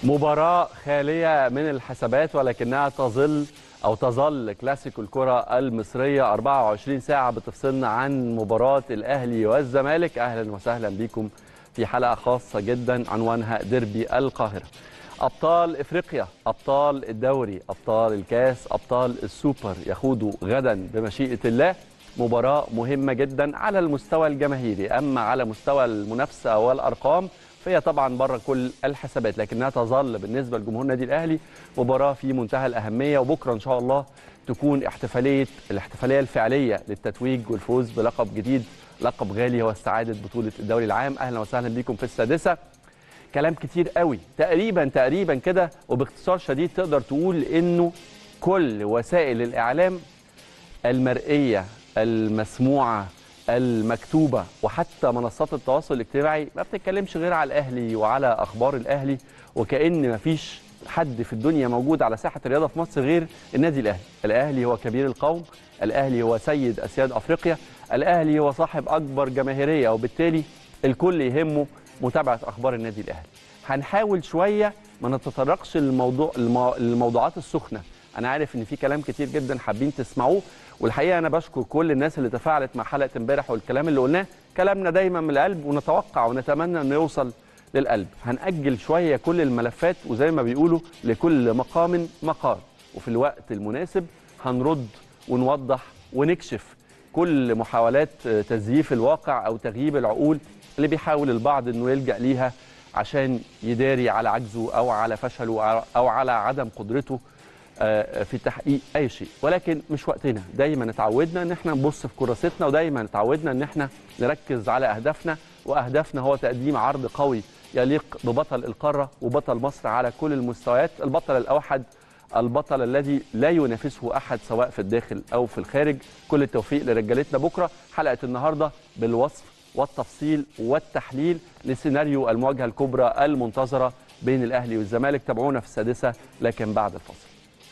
مباراة خالية من الحسابات ولكنها تظل أو تظل كلاسيكو الكرة المصرية 24 ساعة بتفصلنا عن مباراة الأهلي والزمالك أهلا وسهلا بكم في حلقة خاصة جدا عنوانها ديربي القاهرة أبطال إفريقيا أبطال الدوري أبطال الكاس أبطال السوبر يخوضوا غدا بمشيئة الله مباراة مهمة جدا على المستوى الجماهيري أما على مستوى المنافسة والأرقام فهي طبعا بره كل الحسابات لكنها تظل بالنسبه لجمهور النادي الاهلي مباراه في منتهى الاهميه وبكره ان شاء الله تكون احتفاليه الاحتفاليه الفعليه للتتويج والفوز بلقب جديد لقب غالي هو استعاده بطوله الدوري العام اهلا وسهلا بكم في السادسه كلام كتير قوي تقريبا تقريبا كده وباختصار شديد تقدر تقول انه كل وسائل الاعلام المرئيه المسموعه المكتوبه وحتى منصات التواصل الاجتماعي ما بتتكلمش غير على الاهلي وعلى اخبار الاهلي وكان ما فيش حد في الدنيا موجود على ساحه الرياضه في مصر غير النادي الاهلي الاهلي هو كبير القوم الاهلي هو سيد اسياد افريقيا الاهلي هو صاحب اكبر جماهيريه وبالتالي الكل يهمه متابعه اخبار النادي الاهلي هنحاول شويه ما نتطرقش للموضوع الموضوعات السخنه انا عارف ان في كلام كتير جدا حابين تسمعوه والحقيقه انا بشكر كل الناس اللي تفاعلت مع حلقه امبارح والكلام اللي قلناه كلامنا دايما من القلب ونتوقع ونتمنى انه يوصل للقلب هنأجل شويه كل الملفات وزي ما بيقولوا لكل مقام مقال وفي الوقت المناسب هنرد ونوضح ونكشف كل محاولات تزييف الواقع او تغييب العقول اللي بيحاول البعض انه يلجأ ليها عشان يداري على عجزه او على فشله او على عدم قدرته في تحقيق اي شيء ولكن مش وقتنا دايما اتعودنا ان احنا نبص في كراستنا ودايما اتعودنا ان احنا نركز على اهدافنا واهدافنا هو تقديم عرض قوي يليق ببطل القاره وبطل مصر على كل المستويات البطل الاوحد البطل الذي لا ينافسه احد سواء في الداخل او في الخارج كل التوفيق لرجالتنا بكره حلقه النهارده بالوصف والتفصيل والتحليل لسيناريو المواجهه الكبرى المنتظره بين الاهلي والزمالك تابعونا في السادسه لكن بعد الفصل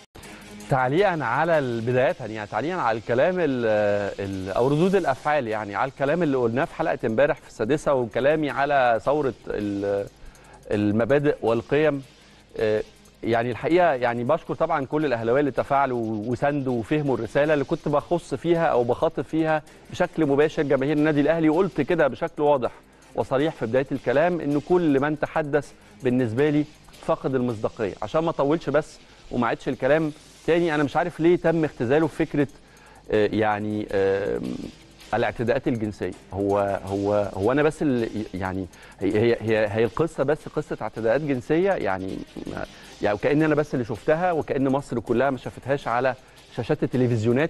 تعليقا على البداية يعني تعليقا على الكلام ال ال او ردود الافعال يعني على الكلام اللي قلناه في حلقه امبارح في السادسه وكلامي على ثوره المبادئ والقيم يعني الحقيقه يعني بشكر طبعا كل الاهلاويه اللي تفاعلوا وساندوا وفهموا الرساله اللي كنت بخص فيها او بخاطب فيها بشكل مباشر جماهير النادي الاهلي وقلت كده بشكل واضح وصريح في بدايه الكلام ان كل من تحدث بالنسبه لي فقد المصداقيه عشان ما اطولش بس وما عادش الكلام تاني انا مش عارف ليه تم اختزاله في فكره آه يعني آه الاعتداءات الجنسيه هو هو هو انا بس اللي يعني هي هي هي القصه بس قصه اعتداءات جنسيه يعني يعني وكان انا بس اللي شفتها وكان مصر كلها ما شافتهاش على شاشات التلفزيونات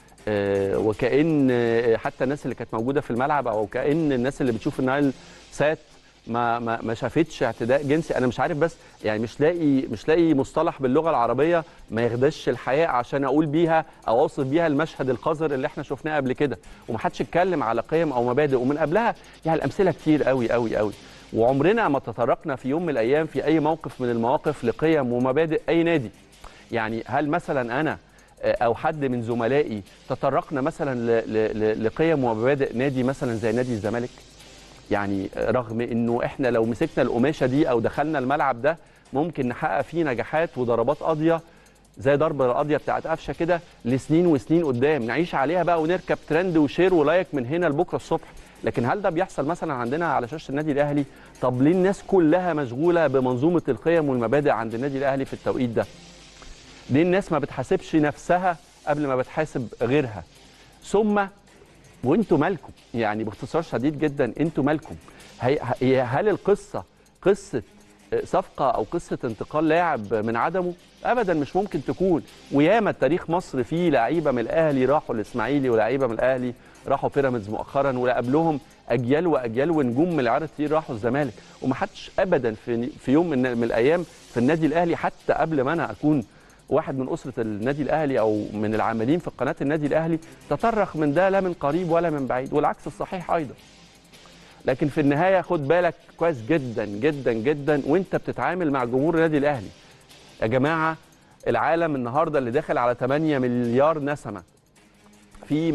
آه وكان حتى الناس اللي كانت موجوده في الملعب او كان الناس اللي بتشوف النايل سات ما ما ما شافتش اعتداء جنسي انا مش عارف بس يعني مش لاقي مش لاقي مصطلح باللغه العربيه ما يخدش الحياء عشان اقول بيها او اوصف بيها المشهد القذر اللي احنا شفناه قبل كده ومحدش اتكلم على قيم او مبادئ ومن قبلها يعني الامثله كتير قوي قوي قوي وعمرنا ما تطرقنا في يوم من الايام في اي موقف من المواقف لقيم ومبادئ اي نادي يعني هل مثلا انا او حد من زملائي تطرقنا مثلا لقيم ومبادئ نادي مثلا زي نادي الزمالك يعني رغم انه احنا لو مسكنا القماشه دي او دخلنا الملعب ده ممكن نحقق فيه نجاحات وضربات قاضيه زي ضرب القاضيه بتاعت قفشه كده لسنين وسنين قدام نعيش عليها بقى ونركب ترند وشير ولايك من هنا لبكره الصبح لكن هل ده بيحصل مثلا عندنا على شاشه النادي الاهلي طب ليه الناس كلها مشغوله بمنظومه القيم والمبادئ عند النادي الاهلي في التوقيت ده ليه الناس ما بتحاسبش نفسها قبل ما بتحاسب غيرها ثم وانتوا مالكم يعني باختصار شديد جدا انتوا مالكم هل القصه قصه صفقه او قصه انتقال لاعب من عدمه ابدا مش ممكن تكون وياما تاريخ مصر فيه لعيبه من الاهلي راحوا الاسماعيلي ولاعيبه من الاهلي راحوا بيراميدز مؤخرا ولا قبلهم اجيال واجيال ونجوم من العيار كتير راحوا الزمالك ومحدش ابدا في في يوم من, من الايام في النادي الاهلي حتى قبل ما انا اكون واحد من اسره النادي الاهلي او من العاملين في قناه النادي الاهلي تطرق من ده لا من قريب ولا من بعيد والعكس الصحيح ايضا لكن في النهايه خد بالك كويس جدا جدا جدا وانت بتتعامل مع جمهور النادي الاهلي يا جماعه العالم النهارده اللي داخل على 8 مليار نسمه في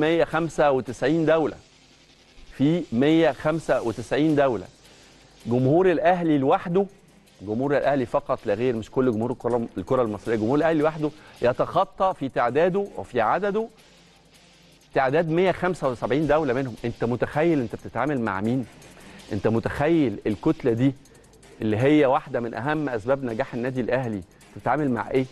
195 دوله في 195 دوله جمهور الاهلي لوحده جمهور الاهلي فقط لا غير مش كل جمهور الكره الكره المصريه جمهور الاهلي لوحده يتخطى في تعداده وفي عدده تعداد 175 دوله منهم انت متخيل انت بتتعامل مع مين انت متخيل الكتله دي اللي هي واحده من اهم اسباب نجاح النادي الاهلي تتعامل مع ايه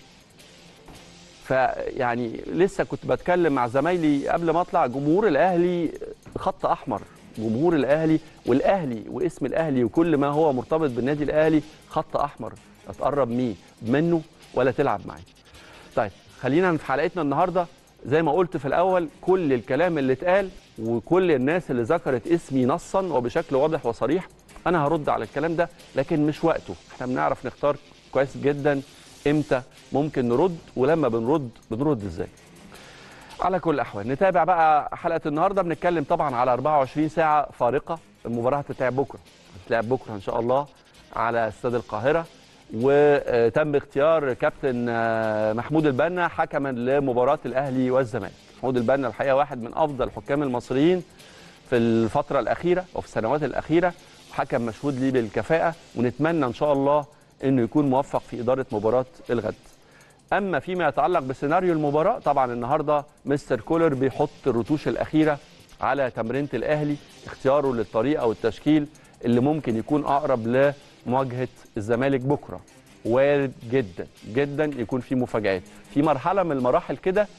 فيعني لسه كنت بتكلم مع زمايلي قبل ما اطلع جمهور الاهلي خط احمر جمهور الاهلي والاهلي واسم الاهلي وكل ما هو مرتبط بالنادي الاهلي خط احمر لا تقرب ميه منه ولا تلعب معاه طيب خلينا في حلقتنا النهارده زي ما قلت في الاول كل الكلام اللي اتقال وكل الناس اللي ذكرت اسمي نصا وبشكل واضح وصريح انا هرد على الكلام ده لكن مش وقته احنا بنعرف نختار كويس جدا امتى ممكن نرد ولما بنرد بنرد ازاي على كل الاحوال نتابع بقى حلقه النهارده بنتكلم طبعا على 24 ساعه فارقه المباراه هتتلعب بكره هتتلعب بكره ان شاء الله على استاد القاهره وتم اختيار كابتن محمود البنا حكما لمباراه الاهلي والزمالك محمود البنا الحقيقه واحد من افضل الحكام المصريين في الفتره الاخيره وفي السنوات الاخيره حكم مشهود ليه بالكفاءه ونتمنى ان شاء الله انه يكون موفق في اداره مباراه الغد اما فيما يتعلق بسيناريو المباراه طبعا النهارده مستر كولر بيحط الرتوش الاخيره على تمرينه الاهلي اختياره للطريقه والتشكيل اللي ممكن يكون اقرب لمواجهه الزمالك بكره وارد جدا جدا يكون في مفاجات في مرحله من المراحل كده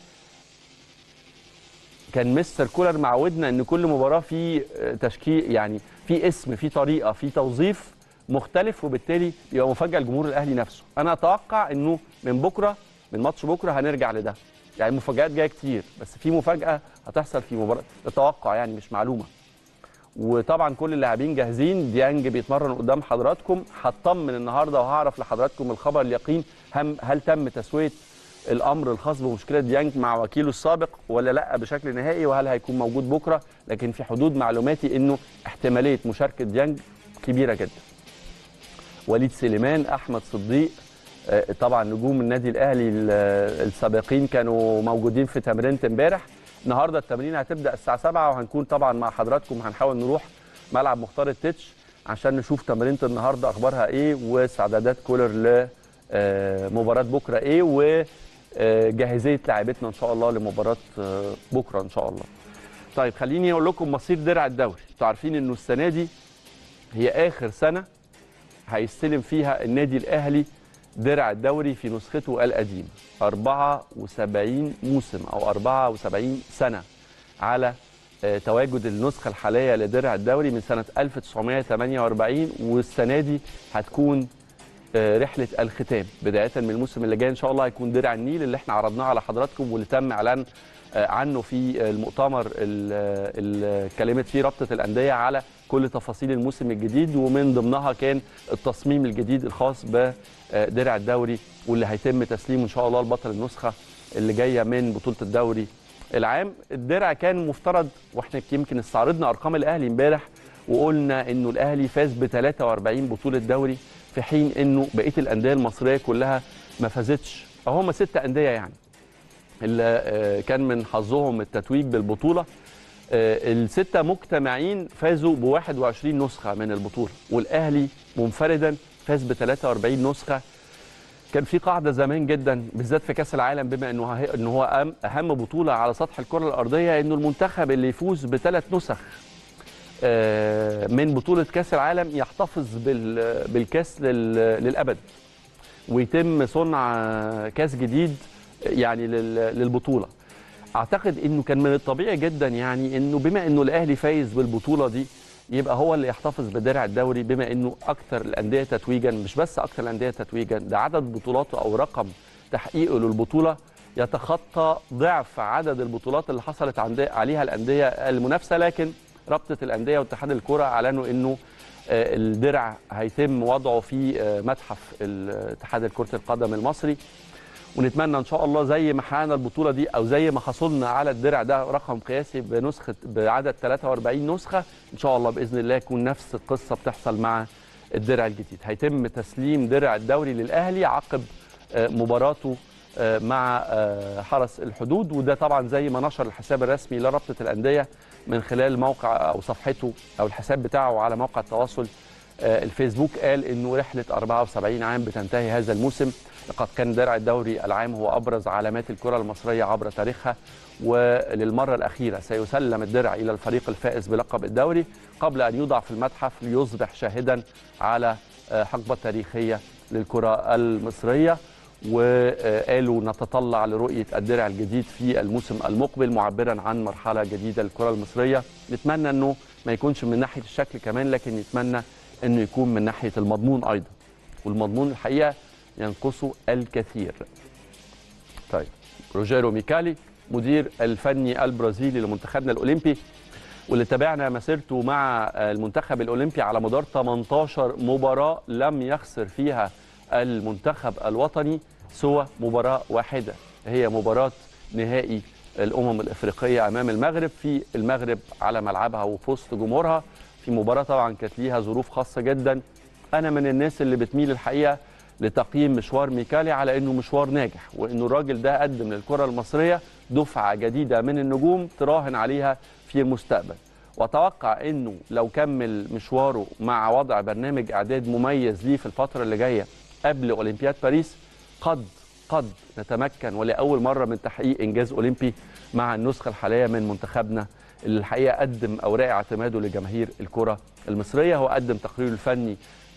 كان مستر كولر معودنا ان كل مباراه في تشكيل يعني في اسم في طريقه في توظيف مختلف وبالتالي يبقى مفاجاه لجمهور الاهلي نفسه انا اتوقع انه من بكره من ماتش بكره هنرجع لده يعني مفاجات جايه كتير بس في مفاجاه هتحصل في مباراه توقع يعني مش معلومه وطبعا كل اللاعبين جاهزين ديانج بيتمرن قدام حضراتكم هطمن النهارده وهعرف لحضراتكم الخبر اليقين هم هل تم تسويه الامر الخاص بمشكله ديانج مع وكيله السابق ولا لا بشكل نهائي وهل هيكون موجود بكره لكن في حدود معلوماتي انه احتماليه مشاركه ديانج كبيره جدا وليد سليمان احمد صديق طبعا نجوم النادي الاهلي السابقين كانوا موجودين في تمرينه امبارح النهارده التمرين هتبدا الساعه 7 وهنكون طبعا مع حضراتكم هنحاول نروح ملعب مختار التتش عشان نشوف تمرينه النهارده اخبارها ايه واستعدادات كولر لمباراه بكره ايه وجاهزيه لاعبتنا ان شاء الله لمباراه بكره ان شاء الله. طيب خليني اقول لكم مصير درع الدوري، انتوا عارفين انه السنه دي هي اخر سنه هيستلم فيها النادي الاهلي درع الدوري في نسخته القديمه 74 موسم او 74 سنه على تواجد النسخه الحاليه لدرع الدوري من سنه 1948 والسنه دي هتكون رحله الختام بدايه من الموسم اللي جاي ان شاء الله هيكون درع النيل اللي احنا عرضناه على حضراتكم واللي تم اعلان عنه في المؤتمر اللي اتكلمت فيه رابطه الانديه على كل تفاصيل الموسم الجديد ومن ضمنها كان التصميم الجديد الخاص بدرع الدوري واللي هيتم تسليمه ان شاء الله لبطل النسخه اللي جايه من بطوله الدوري العام الدرع كان مفترض واحنا يمكن استعرضنا ارقام الاهلي امبارح وقلنا انه الاهلي فاز ب 43 بطوله دوري في حين انه بقيه الانديه المصريه كلها ما فازتش او هم ست انديه يعني اللي كان من حظهم التتويج بالبطوله الستة مجتمعين فازوا ب 21 نسخة من البطولة والأهلي منفردا فاز ب 43 نسخة كان في قاعدة زمان جدا بالذات في كأس العالم بما انه انه هو أهم بطولة على سطح الكرة الأرضية انه المنتخب اللي يفوز بثلاث نسخ من بطولة كأس العالم يحتفظ بالكأس للأبد ويتم صنع كأس جديد يعني للبطولة اعتقد انه كان من الطبيعي جدا يعني انه بما انه الاهلي فايز بالبطوله دي يبقى هو اللي يحتفظ بدرع الدوري بما انه اكثر الانديه تتويجا مش بس اكثر الانديه تتويجا ده عدد بطولاته او رقم تحقيقه للبطوله يتخطى ضعف عدد البطولات اللي حصلت عليها الانديه المنافسه لكن رابطه الانديه واتحاد الكره اعلنوا انه الدرع هيتم وضعه في متحف اتحاد كره القدم المصري ونتمنى ان شاء الله زي ما حققنا البطوله دي او زي ما حصلنا على الدرع ده رقم قياسي بنسخه بعدد 43 نسخه ان شاء الله باذن الله يكون نفس القصه بتحصل مع الدرع الجديد هيتم تسليم درع الدوري للاهلي عقب مباراته مع حرس الحدود وده طبعا زي ما نشر الحساب الرسمي لرابطه الانديه من خلال موقع او صفحته او الحساب بتاعه على موقع التواصل آه، الفيسبوك قال انه رحله 74 عام بتنتهي هذا الموسم لقد كان درع الدوري العام هو ابرز علامات الكره المصريه عبر تاريخها وللمره الاخيره سيسلم الدرع الى الفريق الفائز بلقب الدوري قبل ان يوضع في المتحف ليصبح شاهدا على آه، حقبه تاريخيه للكره المصريه وقالوا نتطلع لرؤيه الدرع الجديد في الموسم المقبل معبرا عن مرحله جديده للكره المصريه نتمنى انه ما يكونش من ناحيه الشكل كمان لكن نتمنى انه يكون من ناحيه المضمون ايضا والمضمون الحقيقه ينقصه الكثير طيب روجيرو ميكالي مدير الفني البرازيلي لمنتخبنا الاولمبي واللي تابعنا مسيرته مع المنتخب الاولمبي على مدار 18 مباراه لم يخسر فيها المنتخب الوطني سوى مباراه واحده هي مباراه نهائي الامم الافريقيه امام المغرب في المغرب على ملعبها وفي وسط جمهورها في مباراه طبعا كانت ليها ظروف خاصه جدا انا من الناس اللي بتميل الحقيقه لتقييم مشوار ميكالي على انه مشوار ناجح وانه الراجل ده قدم للكره المصريه دفعه جديده من النجوم تراهن عليها في المستقبل واتوقع انه لو كمل مشواره مع وضع برنامج اعداد مميز ليه في الفتره اللي جايه قبل اولمبياد باريس قد قد نتمكن ولاول مره من تحقيق انجاز اولمبي مع النسخه الحاليه من منتخبنا اللي الحقيقه قدم اوراق اعتماده لجماهير الكره المصريه هو قدم تقريره الفني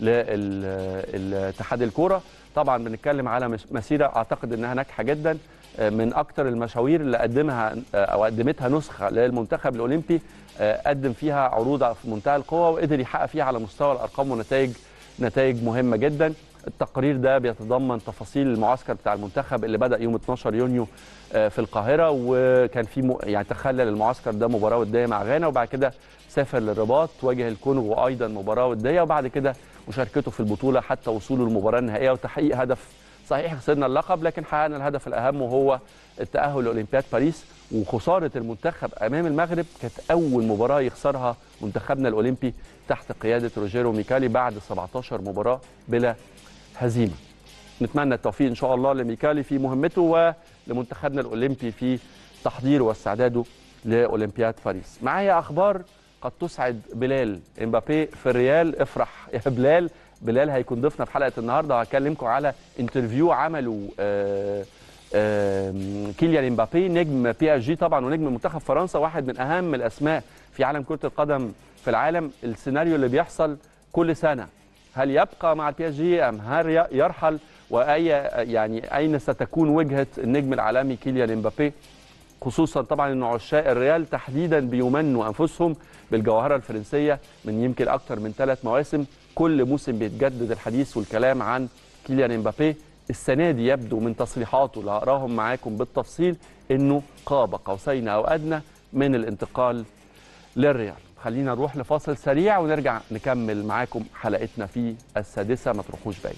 لاتحاد الكوره طبعا بنتكلم على مس- مسيره اعتقد انها ناجحه جدا آه، من اكتر المشاوير اللي قدمها آه، او قدمتها نسخه للمنتخب الاولمبي آه، قدم فيها عروض في منتهى القوه وقدر يحقق فيها على مستوى الارقام ونتائج نتائج مهمه جدا التقرير ده بيتضمن تفاصيل المعسكر بتاع المنتخب اللي بدا يوم 12 يونيو آه، في القاهره وكان في م... يعني تخلل المعسكر ده مباراه وديه مع غانا وبعد كده سافر للرباط واجه الكونغو ايضا مباراه وديه وبعد كده مشاركته في البطوله حتى وصوله للمباراه النهائيه وتحقيق هدف صحيح خسرنا اللقب لكن حققنا الهدف الاهم وهو التاهل لاولمبياد باريس وخساره المنتخب امام المغرب كانت اول مباراه يخسرها منتخبنا الاولمبي تحت قياده روجيرو ميكالي بعد 17 مباراه بلا هزيمه نتمنى التوفيق ان شاء الله لميكالي في مهمته ولمنتخبنا الاولمبي في تحضيره واستعداده لاولمبياد باريس معايا اخبار قد تسعد بلال امبابي في الريال افرح يا بلال بلال هيكون ضيفنا في حلقه النهارده وهكلمكم على انترفيو عمله آه آم، كيليان امبابي نجم بي اس جي طبعا ونجم منتخب فرنسا واحد من اهم الاسماء في عالم كره القدم في العالم السيناريو اللي بيحصل كل سنه هل يبقى مع البي اس جي ام هل ي- يرحل واي يعني اين ستكون وجهه النجم العالمي كيليان امبابي خصوصا طبعا ان عشاق الريال تحديدا بيمنوا انفسهم بالجوهره الفرنسيه من يمكن اكثر من ثلاث مواسم كل موسم بيتجدد الحديث والكلام عن كيليان امبابي السنه دي يبدو من تصريحاته اللي هقراهم معاكم بالتفصيل انه قاب قوسين او ادنى من الانتقال للريال خلينا نروح لفاصل سريع ونرجع نكمل معاكم حلقتنا في السادسه ما تروحوش بعيد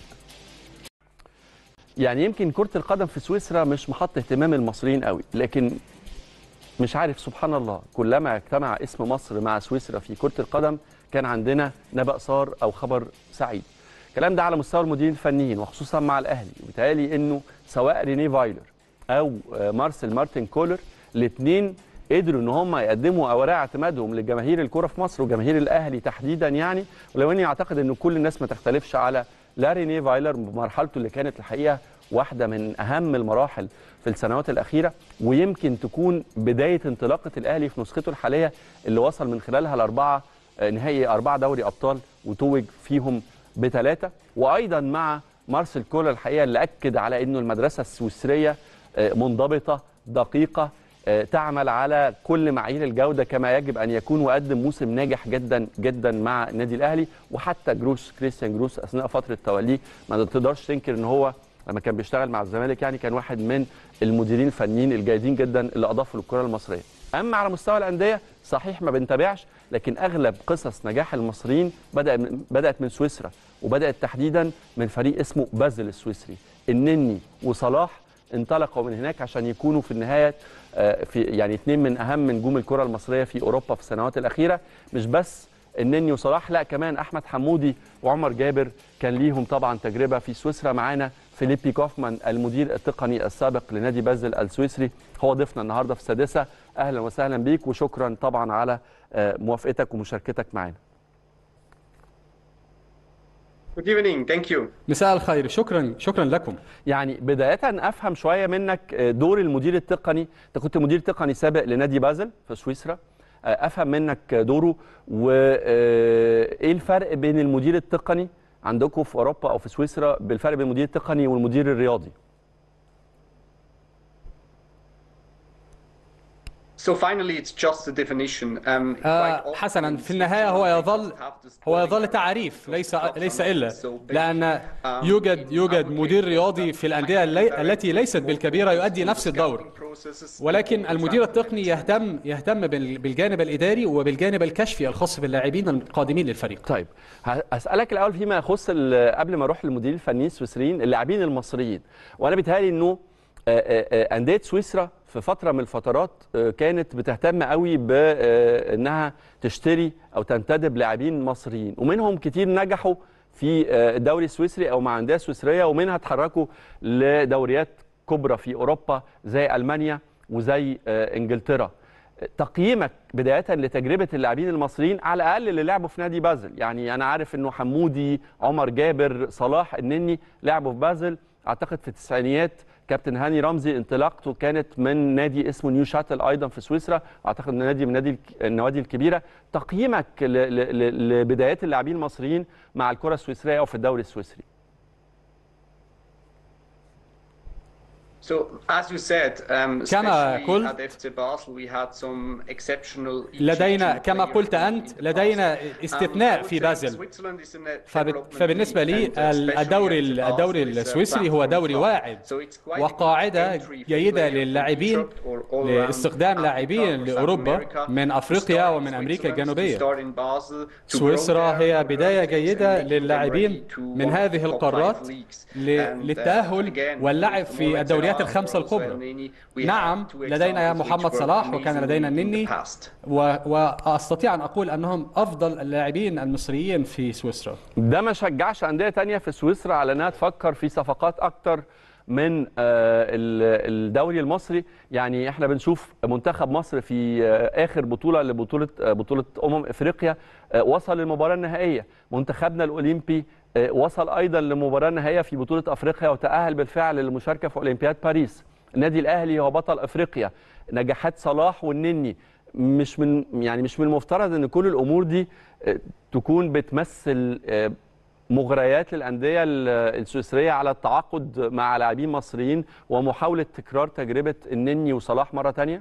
يعني يمكن كرة القدم في سويسرا مش محط اهتمام المصريين قوي لكن مش عارف سبحان الله كلما اجتمع اسم مصر مع سويسرا في كرة القدم كان عندنا نبأ صار أو خبر سعيد الكلام ده على مستوى المديرين الفنيين وخصوصا مع الأهلي وبالتالي إنه سواء ريني فايلر أو آه، مارسيل مارتن كولر الاثنين قدروا ان هم يقدموا اوراق اعتمادهم لجماهير الكره في مصر وجماهير الاهلي تحديدا يعني ولو اني اعتقد ان كل الناس ما تختلفش على لا ريني فايلر بمرحلته اللي كانت الحقيقه واحده من اهم المراحل في السنوات الاخيره ويمكن تكون بدايه انطلاقه الاهلي في نسخته الحاليه اللي وصل من خلالها لاربعه آه، نهائي اربعه دوري ابطال وتوج فيهم بثلاثه وايضا مع مارسيل كولر الحقيقه اللي اكد على انه المدرسه السويسريه آه، منضبطه دقيقه آه، تعمل على كل معايير الجوده كما يجب ان يكون وقدم موسم ناجح جدا جدا مع النادي الاهلي وحتى جروس كريستيان جروس اثناء فتره توليه ما تقدرش تنكر ان هو لما كان بيشتغل مع الزمالك يعني كان واحد من المديرين الفنيين الجيدين جدا اللي اضافوا للكره المصريه اما على مستوى الانديه صحيح ما بنتابعش لكن اغلب قصص نجاح المصريين بدا من بدات من سويسرا وبدات تحديدا من فريق اسمه بازل السويسري النني وصلاح انطلقوا من هناك عشان يكونوا في النهايه آه، في يعني اثنين من اهم نجوم الكره المصريه في اوروبا في السنوات الاخيره مش بس النني وصلاح لا كمان احمد حمودي وعمر جابر كان ليهم طبعا تجربه في سويسرا معانا فيليبي كوفمان المدير التقني السابق لنادي بازل السويسري هو ضيفنا النهارده في السادسه اهلا وسهلا بيك وشكرا طبعا على آه، موافقتك ومشاركتك معانا Good evening. Thank you. مساء الخير شكرا شكرا لكم يعني بدايه افهم شويه منك دور المدير التقني انت كنت مدير تقني سابق لنادي بازل في سويسرا افهم منك دوره وايه الفرق بين المدير التقني عندكم في اوروبا او في سويسرا بالفرق بين المدير التقني والمدير الرياضي So finally, it's just a definition. Um, آه، quite often حسنا in في النهاية Switzerland, هو they يظل have this هو calling يظل about تعريف so ليس top ليس and إلا so لأن um, يوجد in يوجد our مدير case, رياضي في الأندية اللي- التي ليست بالكبيرة يؤدي نفس الدور ولكن المدير التقني يهتم يهتم بال- بالجانب الإداري وبالجانب الكشفي الخاص باللاعبين القادمين للفريق طيب ه- اسالك الاول فيما يخص ال- قبل ما اروح للمدير الفني السويسريين اللاعبين المصريين وانا بيتهيألي انه آه، آه، آه، انديه سويسرا في فتره من الفترات آه، كانت بتهتم قوي بانها تشتري او تنتدب لاعبين مصريين ومنهم كتير نجحوا في آه، الدوري السويسري او مع انديه سويسريه ومنها اتحركوا لدوريات كبرى في اوروبا زي المانيا وزي آه، انجلترا تقييمك بدايه لتجربه اللاعبين المصريين على الاقل اللي لعبوا في نادي بازل يعني انا عارف انه حمودي عمر جابر صلاح النني لعبوا في بازل اعتقد في التسعينيات كابتن هاني رمزي انطلاقته كانت من نادي اسمه نيو شاتل ايضا في سويسرا اعتقد ان نادي من نادي الك- النوادي الكبيره تقييمك ل- ل- ل- لبدايات اللاعبين المصريين مع الكره السويسريه او في الدوري السويسري So as you said, um, كما especially قلت- at FC Basel, we had some exceptional لدينا Egyptian كما players قلت in أنت the لدينا past. استثناء Um, I في would say بازل Switzerland is in a فب- development فبالنسبة لي league, and especially الدوري at Basel الدوري is a السويسري هو platform دوري club. واعد So it's quite a good وقاعدة entry for جيدة players from للاعبين Egypt or all around لاستخدام Africa لاعبين or South لأوروبا America من to أفريقيا start in ومن أمريكا Switzerland, to الجنوبية start in Basel, to grow سويسرا there, هي to بداية learn things جيدة and make them للاعبين ready to من one of the هذه top القارات five leagues. ل- And, uh, للتأهل again, واللعب with في Mohamed الدوريات Salah, الخمسة Rose الكبرى Elneny, we نعم have two لدينا examples محمد which were صلاح وكان amazing لدينا in the النني past. و- وأستطيع أن أقول أنهم أفضل اللاعبين المصريين في سويسرا ده ما شجعش انديه تانية في سويسرا على انها تفكر في صفقات اكتر من آه، ال- الدوري المصري يعني احنا بنشوف منتخب مصر في آه، اخر بطوله لبطوله آه، بطوله امم افريقيا آه، وصل للمباراه النهائيه منتخبنا الاولمبي آه، وصل ايضا للمباراه النهائيه في بطوله افريقيا وتاهل بالفعل للمشاركه في اولمبياد باريس النادي الاهلي هو بطل افريقيا نجاحات صلاح والنني مش من يعني مش من المفترض ان كل الامور دي آه، تكون بتمثل آه، مغريات للانديه ال- السويسريه على التعاقد مع لاعبين مصريين ومحاوله تكرار تجربه النني وصلاح مره ثانيه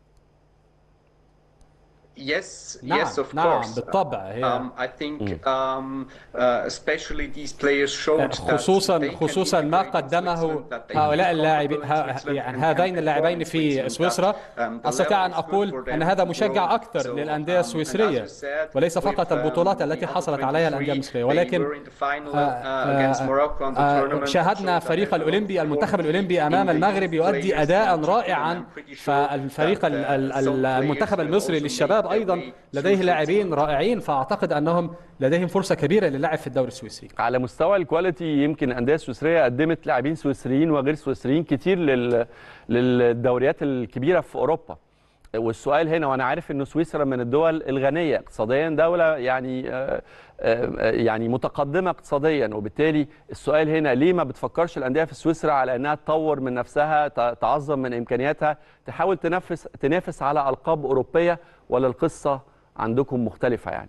Yes, نعم yes, of نعم course. بالطبع هي Um, I think um, uh, especially these players showed that خصوصا they can خصوصا ما integrate in قدمه Switzerland, that they هؤلاء feel اللاعبين comfortable in ها- Switzerland يعني and can هذين perform اللاعبين in في Switzerland, سويسرا that, um, the استطيع level ان is good اقول for them ان هذا to مشجع grow. اكثر So, للانديه um, and as السويسريه you said, وليس فقط with, um, البطولات the التي under حصلت عليها 23, الانديه المصريه they ولكن were in the final, آه، uh, against آه، Morocco on the آه، tournament, شاهدنا showed that فريق they الأولمبي performed المنتخب in الأولمبي the أمام youth المغرب يؤدي players أداء in Egypt, and رائعا I'm pretty sure فالفريق that, ال- uh, ال- some ال- المنتخب players will المصري also للشباب make their أيضا way لديه through لاعبين Switzerland. رائعين فأعتقد أنهم لديهم فرصة كبيرة للعب في الدوري السويسري على مستوى الكواليتي يمكن الانديه السويسريه قدمت لاعبين سويسريين وغير سويسريين كتير لل... للدوريات الكبيره في اوروبا والسؤال هنا وانا عارف ان سويسرا من الدول الغنيه اقتصاديا دوله يعني آه، آه، يعني متقدمه اقتصاديا وبالتالي السؤال هنا ليه ما بتفكرش الانديه في سويسرا على انها تطور من نفسها ت- تعظم من امكانياتها تحاول تنافس تنافس على القاب اوروبيه ولا القصه عندكم مختلفه يعني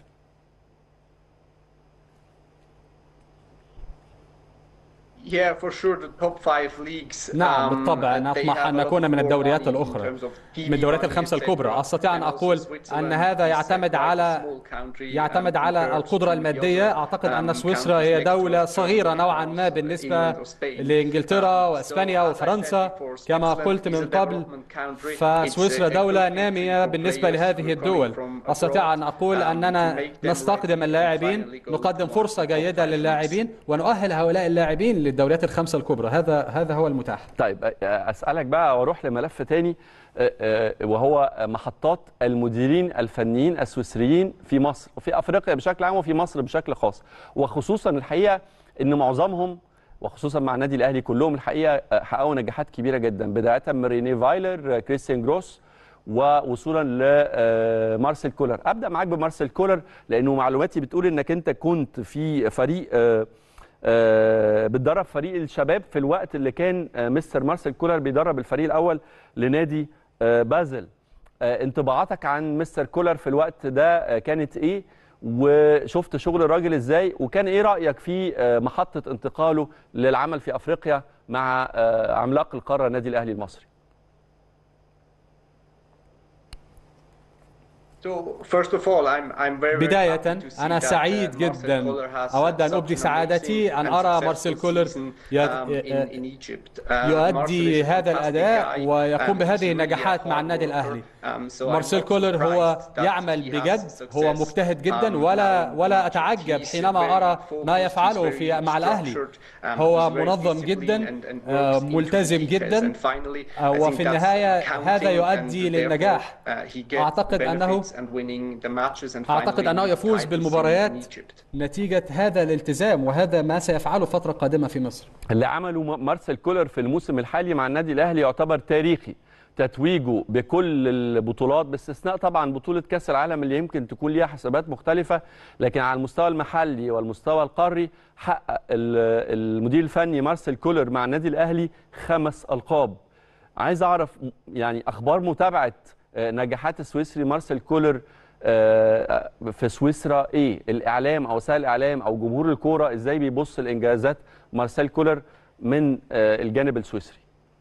Yeah, for sure the top five leagues. نعم um, بالطبع they نطمح have أن a lot نكون من more الدوريات money in الأخرى terms of TV من الدوريات money, الخمسة etc. الكبرى أستطيع أن And also أقول Switzerland أن هذا is يعتمد quite a على small country, يعتمد um, على compared القدرة to the المادية other, أعتقد أن um, سويسرا countries هي next to دولة us, صغيرة Germany, نوعا ما France, بالنسبة England or Spain. لإنجلترا Um, وإسبانيا so, as I وفرنسا said before, كما Switzerland قلت is من a قبل development country. فسويسرا It's a دولة good entry نامية for بالنسبة players لهذه who are الدول coming from أستطيع abroad, أن أقول um, to أننا make them نستقدم ready to اللاعبين finally go نقدم to one فرصة of the top جيدة five leagues. للاعبين ونؤهل هؤلاء اللاعبين للدوريات الخمسة الكبرى هذا هذا هو المتاح طيب اسالك بقى واروح لملف تاني آه، آه، وهو محطات المديرين الفنيين السويسريين في مصر وفي افريقيا بشكل عام وفي مصر بشكل خاص وخصوصا الحقيقه ان معظمهم وخصوصا مع النادي الاهلي كلهم الحقيقه آه، حققوا نجاحات كبيره جدا بدايه من ريني فايلر آه، كريستيان جروس ووصولا لمارسيل كولر ابدا معاك بمارسيل كولر لانه معلوماتي بتقول انك انت كنت في فريق آه، آه، بتدرب فريق الشباب في الوقت اللي كان آه، مستر مارسيل كولر بيدرب الفريق الاول لنادي آه، بازل آه، انطباعاتك عن مستر كولر في الوقت ده آه، كانت ايه وشفت شغل الراجل ازاي وكان ايه رايك في آه، محطه انتقاله للعمل في افريقيا مع آه، عملاق القاره النادي الاهلي المصري So first of all, I'm I'm very very بداية happy to see أنا that, سعيد uh, Marcel جدا Koller has أود أن such أبدي an سعادتي amazing أن and أرى مارسيل successful كولر season, ي- um, in- in Egypt. Uh, يؤدي Marcel is a هذا fantastic الأداء guy. ويقوم Um, بهذه he's really a النجاحات مع hard النادي worker. الأهلي Um, so I'm مارسيل not كولر هو surprised that يعمل he has بجد success. هو مجتهد جدا Um, ولا now ولا in Egypt أتعجب he's حينما very أرى ما focused, he's يفعله very في مع الأهلي structured, um, هو he's very منظم disciplined جدا and- and آه، works into ملتزم details. جدا And finally, آه، I think وفي that's النهاية counting هذا and يؤدي therefore, للنجاح uh, he gets أعتقد أنه benefits and winning the matches and أعتقد finally أنه يفوز titles in- بالمباريات in Egypt. نتيجة هذا الالتزام وهذا ما سيفعله فترة قادمة في مصر اللي عمله م- مارسيل كولر في الموسم الحالي مع النادي الاهلي يعتبر تاريخي تتويجه بكل البطولات باستثناء طبعا بطوله كاس العالم اللي يمكن تكون ليها حسابات مختلفه لكن على المستوى المحلي والمستوى القاري حقق ال- المدير الفني مارسيل كولر مع النادي الاهلي خمس القاب عايز اعرف م- يعني اخبار متابعه آه، نجاحات السويسري مارسيل كولر آه، في سويسرا ايه الاعلام او وسائل الاعلام او جمهور الكوره ازاي بيبص لانجازات مارسيل كولر من آه، الجانب السويسري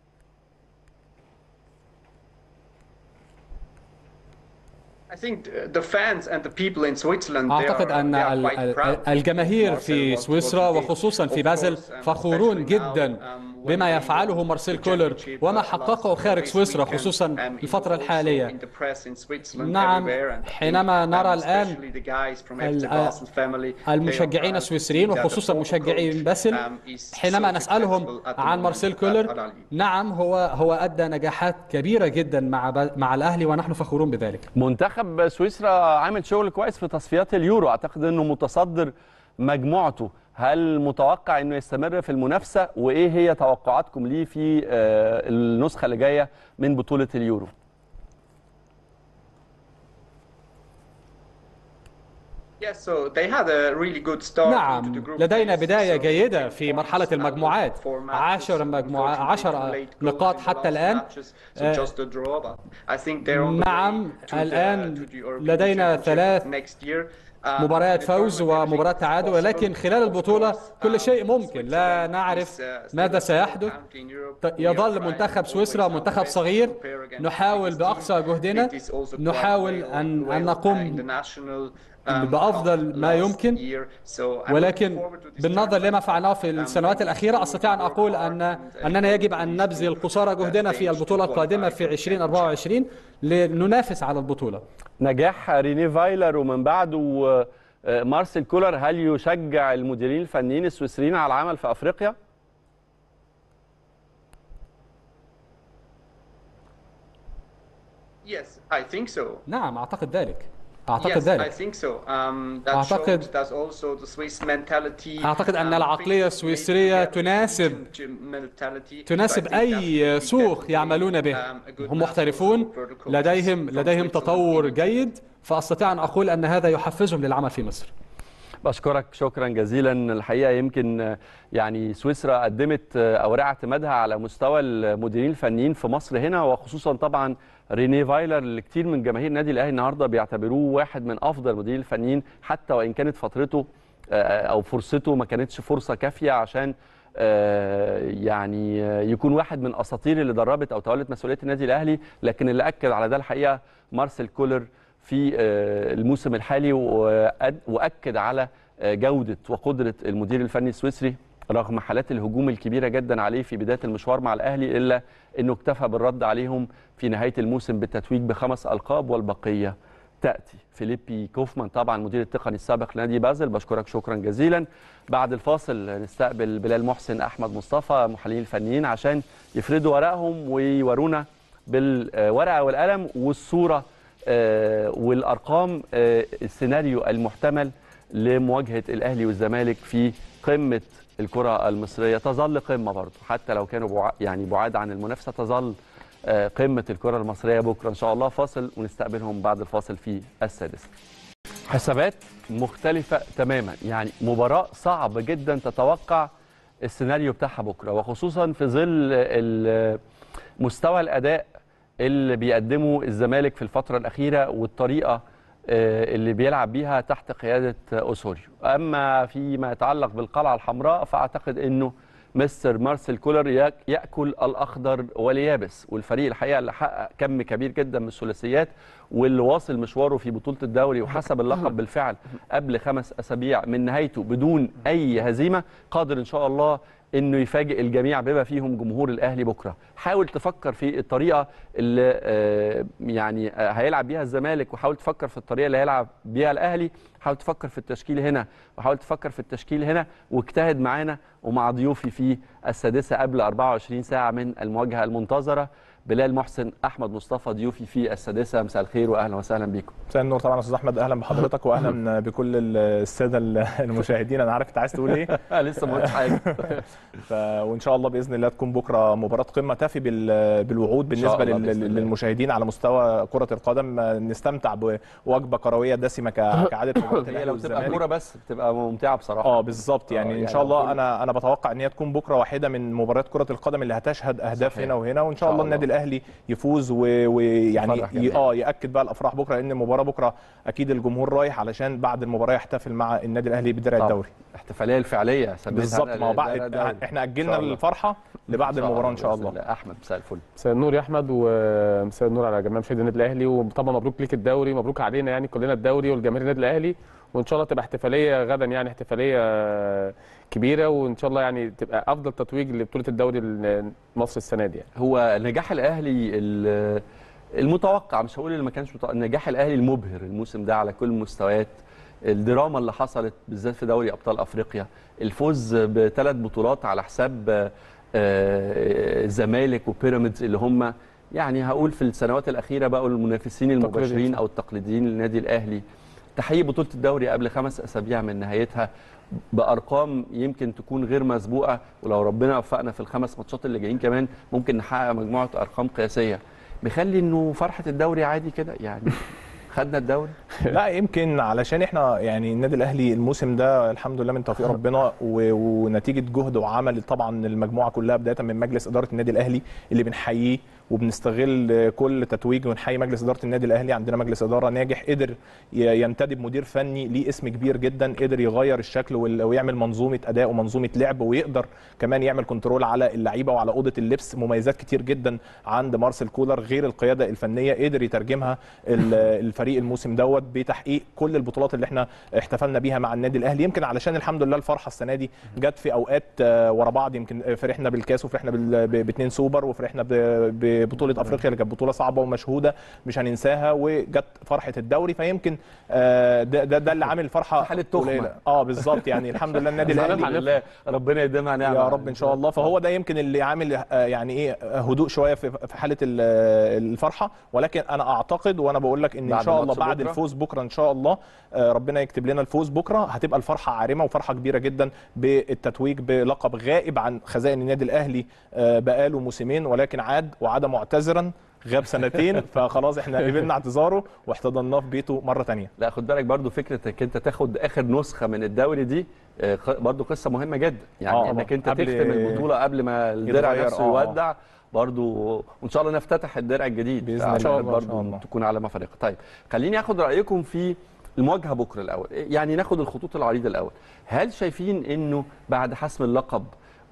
I think the fans and the people in Switzerland they أعتقد are- أن they are ال- quite ال- proud الجماهير of في Marcel what- سويسرا what he did. وخصوصا في Of بازل course, um, فخورون especially now, جدا um, when بما they يفعله won مارسيل the كولر championship, وما uh, حققه last- خارج this سويسرا weekend. خصوصا Um, it was الفترة also الحالية in the press in Switzerland نعم، everywhere, and I think, حينما نرى um, الآن especially the guys from ال- FC Basel family, they are المشجعين proud السويسريين that the وخصوصا former مشجعين coach, باسل um, is حينما so نسألهم successful at the عن moment مارسيل at كولر Al-Ahly. نعم هو هو أدى نجاحات كبيرة جدا مع با- مع الأهلي ونحن فخورون بذلك منتخب سويسرا عامل شغل كويس في تصفيات اليورو اعتقد انه متصدر مجموعته هل متوقع انه يستمر في المنافسه وايه هي توقعاتكم ليه في آه، النسخه اللي جايه من بطوله اليورو Yes, so they had a really good start نعم into the group لدينا phase, بداية so جيدة 10 في مرحلة points المجموعات out of four matches. عشر مجموعة Unfortunately, عشر late goals نقاط in the حتى last الآن matches, so آه، just a draw, but I think they're on the نعم، way to the- الآن to the European لدينا Championship ثلاث next year. Um, مباريات the فوز tournament, everything ومباراة is تعادل possible. ولكن خلال Of البطولة course, كل um, شيء ممكن لا Switzerland نعرف is, uh, ماذا still a سيحدث country in Europe. ط- We are يظل trying منتخب always سويسرا our منتخب best to صغير compare against نحاول biggest بأقصى team. جهدنا It is also quite نحاول well- أن well, أن uh, نقوم in the national, um, بأفضل cup ما last يمكن year. So I'm looking ولكن forward to this بالنظر لما tournament. فعلناه في Um, السنوات we الأخيرة need to أستطيع أن work أقول hard أن and, uh, أننا يجب أن please نبذل to قصارى جهدنا stage في to البطولة qualify القادمة for في the 2024 لننافس على البطولة نجاح ريني فايلر ومن بعده آه، مارسيل كولر هل يشجع المديرين الفنيين السويسريين على العمل في افريقيا Yes, I think so. نعم أعتقد ذلك أعتقد yes, I ذلك think so. Um, that أعتقد- shows that also the Swiss mentality. أعتقد أن um, العقلية fits السويسرية maybe the تناسب Egyptian mentality. تناسب So I think أي that we سوق definitely, يعملون به um, a good هم match محترفون for the coaches لديهم from لديهم Switzerland. تطور جيد فأستطيع أن أقول أن هذا يحفزهم للعمل في مصر بشكرك شكرا جزيلا الحقيقه يمكن آه، يعني سويسرا قدمت آه، اوراق اعتمادها على مستوى المديرين الفنيين في مصر هنا وخصوصا طبعا ريني فايلر اللي كتير من جماهير النادي الاهلي النهارده بيعتبروه واحد من افضل المديرين الفنيين حتى وان كانت فترته آه، او فرصته ما كانتش فرصه كافيه عشان آه، يعني آه، يكون واحد من اساطير اللي دربت او تولت مسؤوليه النادي الاهلي لكن اللي اكد على ده الحقيقه مارسيل كولر في آه، الموسم الحالي وأد- واكد على آه، جوده وقدره المدير الفني السويسري رغم حالات الهجوم الكبيره جدا عليه في بدايه المشوار مع الاهلي الا انه اكتفى بالرد عليهم في نهايه الموسم بالتتويج بخمس القاب والبقيه تاتي فيليبي كوفمان طبعا المدير التقني السابق لنادي بازل بشكرك شكرا جزيلا بعد الفاصل نستقبل بلال محسن احمد مصطفى محللين الفنيين عشان يفردوا ورقهم ويورونا بالورقه والقلم والصوره آه، والارقام آه، السيناريو المحتمل لمواجهه الاهلي والزمالك في قمه الكره المصريه تظل قمه برضه حتى لو كانوا بع... يعني بعاد عن المنافسه تظل آه، قمه الكره المصريه بكره ان شاء الله فاصل ونستقبلهم بعد الفاصل في السادسه حسابات مختلفة تماما يعني مباراة صعب جدا تتوقع السيناريو بتاعها بكرة وخصوصا في ظل ال- مستوى الأداء اللي بيقدمه الزمالك في الفترة الأخيرة والطريقة آه، اللي بيلعب بيها تحت قيادة أوسوريو أما فيما يتعلق بالقلعة الحمراء فأعتقد أنه مستر مارسيل كولر ياك- يأكل الأخضر واليابس والفريق الحقيقة اللي حقق كم كبير جدا من الثلاثيات واللي واصل مشواره في بطولة الدوري وحسب اللقب بالفعل قبل خمس أسابيع من نهايته بدون أي هزيمة قادر إن شاء الله انه يفاجئ الجميع بما فيهم جمهور الاهلي بكره حاول تفكر في الطريقه اللي آه، يعني آه، هيلعب بيها الزمالك وحاول تفكر في الطريقه اللي هيلعب بيها الاهلي حاول تفكر في التشكيل هنا وحاول تفكر في التشكيل هنا واجتهد معانا ومع ضيوفي في السادسه قبل 24 ساعه من المواجهه المنتظره بلال محسن احمد مصطفى ضيوفي في السادسه مساء الخير واهلا وسهلا بيكم مساء النور طبعا يا استاذ احمد اهلا بحضرتك واهلا بكل الساده المشاهدين انا عارف انت عايز تقول ايه لسه ما قلتش حاجه ف... وان شاء الله باذن الله تكون بكره مباراه قمه تفي بال... بالوعود إن شاء بالنسبه الله لل... بإذن الله. للمشاهدين على مستوى كره القدم نستمتع بوجبه كرويه دسمه ك... كعاده مباراه هي الاهلي لو تبقى والزمالك كوره بس بتبقى ممتعه بصراحه اه بالظبط يعني, آه، ان يعني شاء الله كل- انا انا بتوقع ان هي تكون بكره واحده من مباريات كره القدم اللي هتشهد اهداف صحيح. هنا وهنا وان إن شاء شاء الله الله. النادي الاهلي يفوز و- ويعني يفرح ي... جميع. اه ياكد بقى الافراح بكره لان المباراه بكره اكيد الجمهور رايح علشان بعد المباراه يحتفل مع النادي الاهلي بدرع طبعا. الدوري الاحتفاليه الفعليه سميتها بالظبط أنا ما هو بعد الدوري الدوري. احنا إن اجلنا شاء الله. الفرحه لبعد المباراه ان شاء بإذن الله احمد مساء الفل مساء النور يا احمد ومساء النور على جميع مشاهدي النادي الاهلي وطبعا مبروك ليك الدوري مبروك علينا يعني كلنا الدوري والجماهير النادي الاهلي وان شاء الله تبقى احتفاليه غدا يعني احتفاليه كبيره وان شاء الله يعني تبقى افضل تتويج لبطوله الدوري مصر السنه دي يعني. هو نجاح الاهلي ال- المتوقع مش هقول اللي ما كانش متوقع نجاح الاهلي المبهر الموسم ده على كل المستويات الدراما اللي حصلت بالذات في دوري ابطال افريقيا الفوز بثلاث بطولات على حساب آه، آه، الزمالك وبيراميدز اللي هم يعني هقول في السنوات الاخيره بقوا المنافسين المباشرين او التقليديين للنادي الاهلي تحقيق بطوله الدوري قبل خمس اسابيع من نهايتها بارقام يمكن تكون غير مسبوقه ولو ربنا وفقنا في الخمس ماتشات اللي جايين كمان ممكن نحقق مجموعه ارقام قياسيه بيخلي انه فرحه الدوري عادي كده يعني خدنا الدوري لا يمكن علشان احنا يعني النادي الاهلي الموسم ده الحمد لله من توفيق ربنا و- ونتيجه جهد وعمل طبعا المجموعه كلها بدايه من مجلس اداره النادي الاهلي اللي بنحييه وبنستغل كل تتويج ونحيي مجلس اداره النادي الاهلي عندنا مجلس اداره ناجح قدر ي- ينتدب مدير فني ليه اسم كبير جدا قدر يغير الشكل وال- ويعمل منظومه اداء ومنظومه لعب ويقدر كمان يعمل كنترول على اللعيبه وعلى اوضه اللبس مميزات كتير جدا عند مارسيل كولر غير القياده الفنيه قدر يترجمها ال- الفريق الموسم دوت بتحقيق كل البطولات اللي احنا احتفلنا بيها مع النادي الاهلي يمكن علشان الحمد لله الفرحه السنه دي جت في اوقات آه، ورا بعض يمكن فرحنا بالكاس وفرحنا بال- ب- باثنين سوبر وفرحنا ب- ببطوله افريقيا اللي كانت بطوله صعبه ومشهوده مش هننساها وجت فرحه الدوري فيمكن آه، ده ده, ده اللي عامل فرحه حالة تخمة. قليلة. اه بالظبط يعني الحمد لله النادي الحمد الاهلي لله ربنا يديمها نعمه يا رب ان شاء الله فهو ده يمكن اللي عامل آه، يعني ايه آه، هدوء شويه في في حاله ال- آه، الفرحه ولكن انا اعتقد وانا بقول لك ان ان بعد شاء الله ماتش بعد بكرة؟ الفوز بكره ان شاء الله آه، ربنا يكتب لنا الفوز بكره هتبقى الفرحه عارمه وفرحه كبيره جدا بالتتويج بلقب غائب عن خزائن النادي الاهلي آه، بقاله موسمين ولكن عاد وعاد معتذرا غاب سنتين فخلاص احنا قبلنا اعتذاره واحتضناه في بيته مره ثانيه لا خد بالك برضو فكره انك انت تاخد اخر نسخه من الدوري دي آه، خ- برضو قصه مهمه جدا يعني آه، انك انت قبل- تختم البطوله قبل ما الدرع يتغير، نفسه آه. يودع برضو وان شاء الله نفتتح الدرع الجديد بإذن فأعتقد الله. إن شاء برضو الله. تكون علامه فارقه طيب خليني اخد رايكم في المواجهه بكره الاول يعني ناخد الخطوط العريضه الاول هل شايفين انه بعد حسم اللقب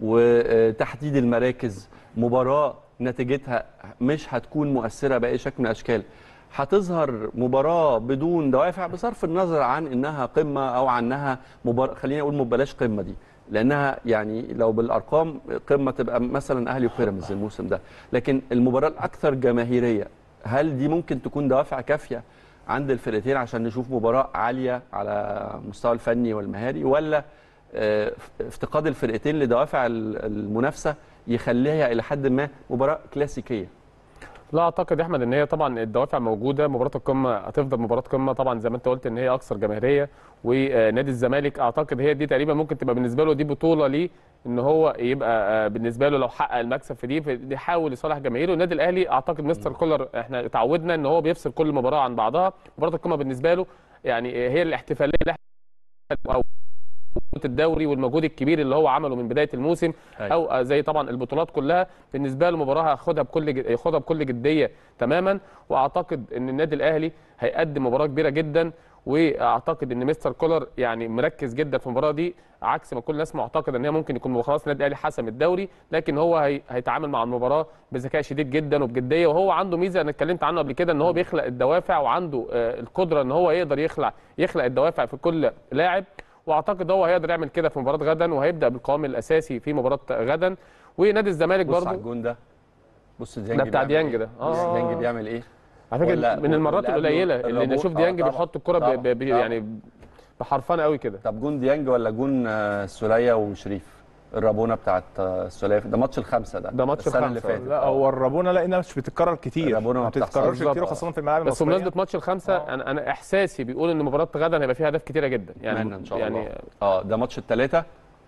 وتحديد المراكز مباراه نتيجتها مش هتكون مؤثره باي شكل من الاشكال هتظهر مباراه بدون دوافع بصرف النظر عن انها قمه او عنها مباراه خليني اقول بلاش قمه دي لانها يعني لو بالارقام قمه تبقى مثلا اهلي وبيراميدز الموسم ده لكن المباراه الاكثر جماهيريه هل دي ممكن تكون دوافع كافيه عند الفرقتين عشان نشوف مباراه عاليه على المستوى الفني والمهاري ولا آه، افتقاد الفرقتين لدوافع ال- المنافسه يخليها الى حد ما مباراه كلاسيكيه لا اعتقد يا احمد ان هي طبعا الدوافع موجوده مباراه القمه هتفضل مباراه قمه طبعا زي ما انت قلت ان هي اكثر جماهيريه ونادي الزمالك اعتقد هي دي تقريبا ممكن تبقى بالنسبه له دي بطوله ليه ان هو يبقى آه، بالنسبه له لو حقق المكسب في دي يحاول يصالح جماهيره النادي الاهلي اعتقد مستر كولر احنا اتعودنا ان هو بيفصل كل مباراه عن بعضها مباراه القمه بالنسبه له يعني هي الاحتفاليه اللي احنا او الدوري والمجهود الكبير اللي هو عمله من بدايه الموسم أيوة. او زي طبعا البطولات كلها بالنسبه له المباراه هياخدها بكل جد- ياخدها بكل جديه تماما واعتقد ان النادي الاهلي هيقدم مباراه كبيره جدا واعتقد ان مستر كولر يعني مركز جدا في المباراه دي عكس ما كل الناس معتقد ان هي ممكن يكون خلاص النادي الاهلي حسم الدوري لكن هو هي... هيتعامل مع المباراه بذكاء شديد جدا وبجديه وهو عنده ميزه انا اتكلمت عنه قبل كده ان هو بيخلق الدوافع وعنده آه، القدره ان هو يقدر يخلق يخلق الدوافع في كل لاعب واعتقد هو هيقدر يعمل كده في مباراه غدا وهيبدا بالقوام الاساسي في مباراه غدا ونادي الزمالك بص على برضه الجون ده بص ديانج ده بتاع بيعمل ديانج إيه؟ ده. بص آه. ديانج بيعمل ايه على فكره ولا- من المرات واللي قبله القليله اللي الرابور- نشوف آه، ديانج طبعاً. بيحط الكره ب... ب... ب... طبعاً. يعني بحرفنه قوي كده طب جون ديانج ولا جون آه، السوليه وشريف الرابونه بتاعت آه، السوليه ده ماتش الخمسه ده ده ماتش السنه اللي الخمسة. فاتت لا آه. هو الربونه لانها مش بتتكرر كتير الربونة ما ما بتتكررش بتحصلش. كتير وخاصه في الملاعب بس المصريه بمناسبه ماتش الخمسه انا انا احساسي بيقول ان مباراه غدا هيبقى فيها اهداف كتيره جدا يعني اتمنى ان شاء يعني الله اه ده ماتش الثلاثه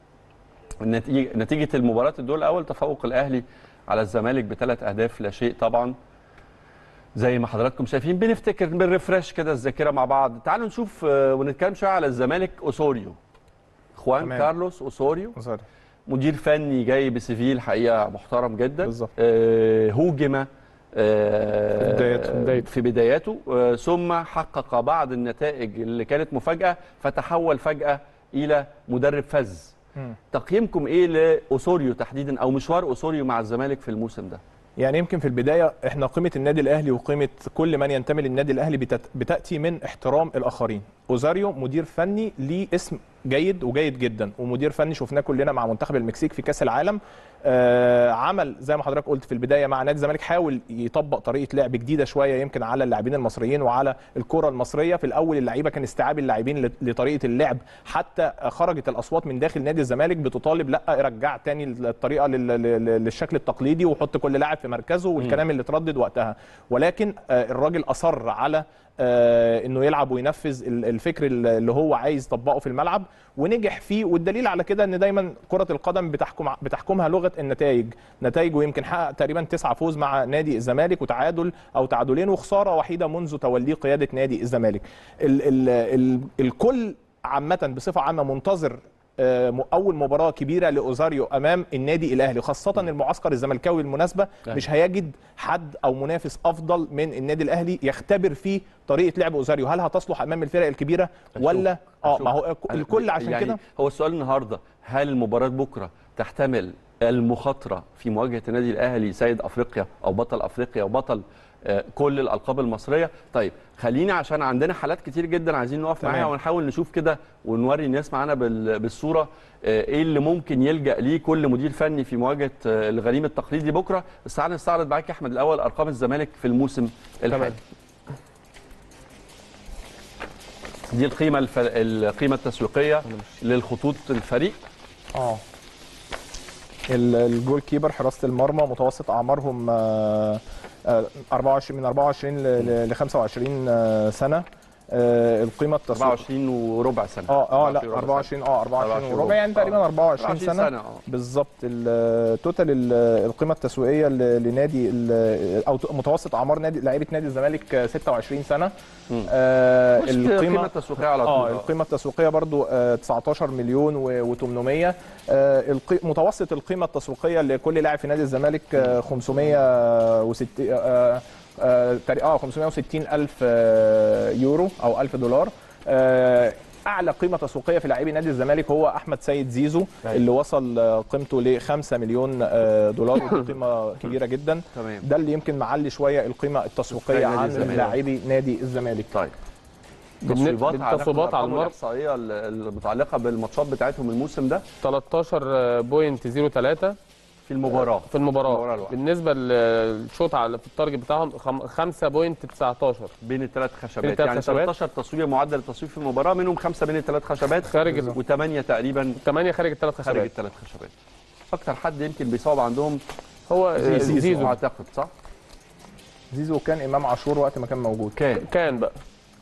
النتيجه نتيجه المباراه الدور الاول تفوق الاهلي على الزمالك بثلاث اهداف لا شيء طبعا زي ما حضراتكم شايفين بنفتكر بنرفرش كده الذاكره مع بعض تعالوا نشوف آه، ونتكلم شويه على الزمالك اوسوريو خوان تمام. كارلوس اوسوريو سوري. مدير فني جاي بسيفي الحقيقه محترم جدا بالظبط. آه هوجم آه في بداياته. بدايته. في بداياته آه ثم حقق بعض النتائج اللي كانت مفاجاه فتحول فجاه الى مدرب فذ مم. تقييمكم ايه لاوسوريو تحديدا او مشوار اوسوريو مع الزمالك في الموسم ده يعني يمكن في البدايه احنا قيمه النادي الاهلي وقيمه كل من ينتمي للنادي الاهلي بتت- بتاتي من احترام الاخرين اوزاريو مدير فني ليه اسم جيد وجيد جدا ومدير فني شفناه كلنا مع منتخب المكسيك في كاس العالم آه عمل زي ما حضرتك قلت في البدايه مع نادي الزمالك حاول يطبق طريقه لعب جديده شويه يمكن على اللاعبين المصريين وعلى الكره المصريه في الاول اللعيبه كان استيعاب اللاعبين لت- لطريقه اللعب حتى خرجت الاصوات من داخل نادي الزمالك بتطالب لا رجع تاني الطريقه لل- لل- للشكل التقليدي وحط كل لاعب في مركزه والكلام اللي اتردد وقتها ولكن آه، الراجل اصر على آه، انه يلعب وينفذ ال- الفكر اللي هو عايز يطبقه في الملعب ونجح فيه والدليل على كده ان دايما كره القدم بتحكم بتحكمها لغه النتائج نتائجه يمكن حقق تقريبا تسعة فوز مع نادي الزمالك وتعادل او تعادلين وخساره وحيده منذ توليه قياده نادي الزمالك ال ال ال الكل عامه بصفه عامه منتظر آه، م- اول مباراه كبيره لاوزاريو امام النادي الاهلي خاصه المعسكر الزملكاوي بالمناسبه أيوة. مش هيجد حد او منافس افضل من النادي الاهلي يختبر فيه طريقه لعب اوزاريو هل هتصلح امام الفرق الكبيره ولا اه ما هو الكل عشان يعني كده هو السؤال النهارده هل المباراه بكره تحتمل المخاطره في مواجهه النادي الاهلي سيد افريقيا او بطل افريقيا وبطل آه، كل الالقاب المصريه طيب خليني عشان عندنا حالات كتير جدا عايزين نقف تمام. معاها ونحاول نشوف كده ونوري الناس معانا بال- بالصوره آه، ايه اللي ممكن يلجا ليه كل مدير فني في مواجهه آه، الغريم التقليدي بكره بس تعالى نستعرض معاك يا احمد الاول ارقام الزمالك في الموسم الحالي دي القيمه الف... القيمه التسويقيه للخطوط الفريق اه ال- الجول كيبر حراسه المرمى متوسط اعمارهم آه، آه، 24 من 24 ل- ل 25 آه، سنه آه، القيمه التسويقيه 24 وربع سنه اه اه لا 24 وربع 24 اه 24 24 وربع يعني تقريبا آه. 24 سنه, سنه اه بالظبط التوتال ال- القيمه التسويقيه ل- لنادي ال- او متوسط اعمار نادي لعيبه نادي الزمالك آه، 26 سنه مم. آه بص القيمه التسويقيه على طول اه القيمه التسويقيه برضو آه 19 مليون و800 آه القي... متوسط القيمه التسويقيه لكل لاعب في نادي الزمالك آه 560 آه آه تقري- اه 560 الف آه يورو او 1000 دولار آه اعلى قيمه تسويقيه في لاعبي نادي الزمالك هو احمد سيد زيزو أيوة. اللي وصل آه، قيمته ل 5 مليون آه، دولار ودي قيمه كبيره جدا تمام ده اللي يمكن معلي شويه القيمه التسويقيه نادي عن الزمالك. لاعبي نادي الزمالك طيب بالن- تصويبات على بالتصويبات على الارقام المر والاحصائيه المتعلقه بالماتشات بتاعتهم الموسم ده 13.03 في المباراه في المباراه المباراة الواحدة. بالنسبه للشوط على في التارجت بتاعهم خم- 5.19 بين الثلاث خشبات الثلاث يعني خشبات. 13 تصويب معدل التصويب في المباراه منهم خمسه بين الثلاث خشبات خارج وثمانيه تقريبا 8 خارج الثلاث خارج خشبات الثلاث خشبات اكتر حد يمكن بيصاب عندهم هو آه، زيزو, زيزو اعتقد صح زيزو كان امام عاشور وقت ما كان موجود كان كان بقى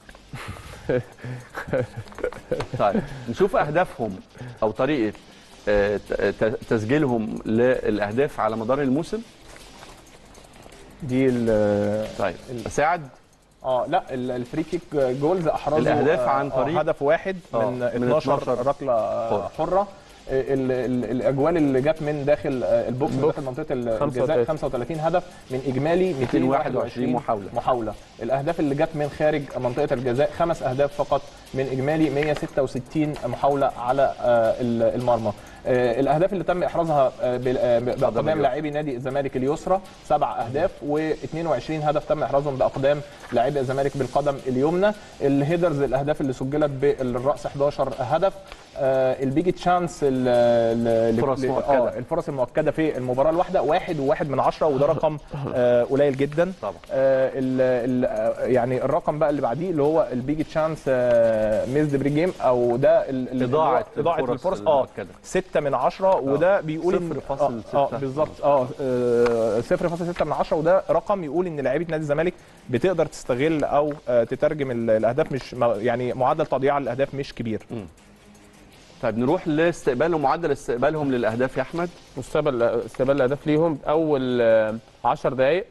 طيب نشوف اهدافهم او طريقه آه، ت- ت- تسجيلهم للاهداف على مدار الموسم دي ال- طيب ساعد اه لا ال- الفري كيك جولز احرزوا الأهداف آه، عن آه، طريق- هدف واحد آه، من من 12 12 ركله آه، حره ال- ال- الاجوال اللي جت من داخل آه، البوكس من داخل منطقه ال- الجزاء 35. 35 هدف من اجمالي 221 محاولة. محاوله الاهداف اللي جت من خارج منطقه الجزاء خمس اهداف فقط من اجمالي 166 محاوله على آه، ال- المرمى آه، الاهداف اللي تم احرازها آه، بال- آه، باقدام اليسرى. لاعبي نادي الزمالك اليسرى سبع اهداف و22 هدف تم احرازهم باقدام لاعبي الزمالك بالقدم اليمنى الهيدرز الاهداف اللي سجلت بالراس 11 هدف آه، البيج تشانس ال- ال- فرص ل- مؤكدة. آه، الفرص المؤكده في المباراه الواحده واحد وواحد من عشرة وده رقم آه، قليل جدا طبعا. آه، ال- ال- آه، يعني الرقم بقى اللي بعديه اللي هو البيج تشانس ميزد بري جيم او ده ال- ال- إضاعة اضاعه الفرص الفرص اه المؤكدة. 6 من 10 وده بيقول إن- صفر فاصل اه, آه ستة. بالظبط اه آه، 0.6 من 10 وده رقم يقول ان لعيبه نادي الزمالك بتقدر تستغل او آه، تترجم ال- الاهداف مش ما- يعني معدل تضييع الاهداف مش كبير طيب نروح لاستقبالهم معدل استقبالهم للاهداف يا احمد مستقبل استقبال الاهداف ليهم اول 10 دقائق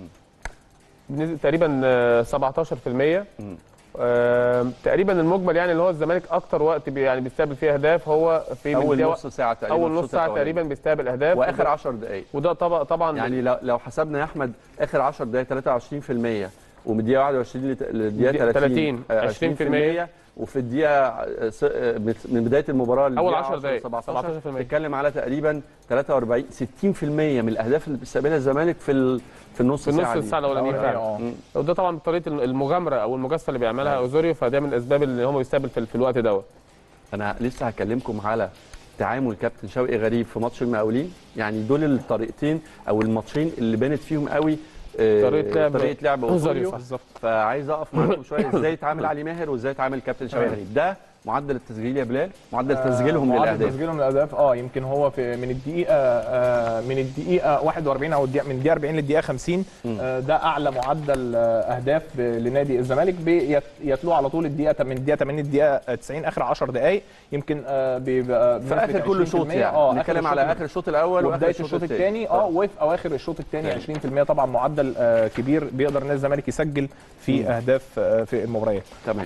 بنسبه تقريبا آه، 17% آه، تقريبا المجمل يعني اللي هو الزمالك اكتر وقت بي يعني بيستقبل فيه اهداف هو في من اول الدقيقة- نص ساعه تقريبا اول في نص الشوط ساعه الأولاني. تقريبا بيستقبل اهداف واخر وده- 10 دقائق وده طبعا طبعا يعني لو لو حسبنا يا احمد اخر 10 دقائق 23% ومن الدقيقه 21 لت- للدقيقه 30 30 آه، 20% وفي الدقيقه آه، س- آه، بت- من بدايه المباراه أول للدقيقة 10 دقايق 17 17%. بتتكلم على تقريبا 43 60% من الاهداف اللي بيستقبلها الزمالك في ال- في النص في النص ساعه دي. الساعه الاولانيه الأولانية، فعلا آه. وده طبعا طريقه المغامره او المجازفه اللي بيعملها اوزوريو فده من الاسباب اللي هم بيستقبل في, في الوقت دوت انا لسه هكلمكم على تعامل كابتن شوقي غريب في ماتش المقاولين يعني دول الطريقتين او الماتشين اللي بانت فيهم قوي آه، طريقة لعب طريقه لعب أوزوريو. اوزوريو بالظبط. فعايز اقف معاكم شويه ازاي يتعامل علي ماهر وازاي يتعامل كابتن شوقي غريب ده معدل التسجيل يا بلال معدل تسجيلهم معدل للاهداف تسجيلهم للاهداف اه يمكن هو في من الدقيقه آه من الدقيقه 41 او الدقيقه من الدقيقه 40 للدقيقه 50 آه ده اعلى معدل آه اهداف ب- لنادي الزمالك بيتلو على طول الدقيقه من الدقيقه 80 للدقيقه 90 اخر 10 دقائق يمكن آه بيبقى في بنسبة اخر كل 20% شوط يعني اه آخر نتكلم الشوط على الأول. اخر الشوط الاول واخر وبدايه الشوط الثاني اه وفي اواخر الشوط الثاني 20% طبعا معدل آه كبير بيقدر نادي الزمالك يسجل في اهداف آه في المباريات تمام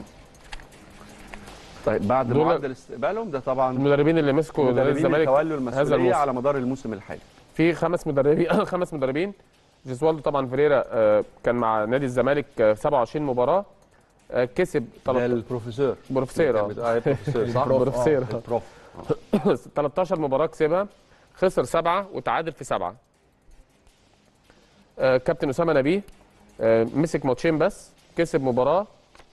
طيب بعد دول- معدل استقبالهم ده طبعا المدربين اللي مسكوا نادي المدربين اللي الزمالك تولوا هذا المسؤوليه الموسم على مدار الموسم الحالي في خمس مدربين خمس مدربين جيسوالدو طبعا فيريرا آه، كان مع نادي الزمالك آه، 27 مباراه آه، كسب ده 13 البروفيسور بروفيسور آه. اه البروفيسور صح بروفيسور آه، البروف 13 مباراه كسبها خسر سبعه وتعادل في سبعه آه، كابتن اسامه نبيه آه، مسك ماتشين بس كسب مباراه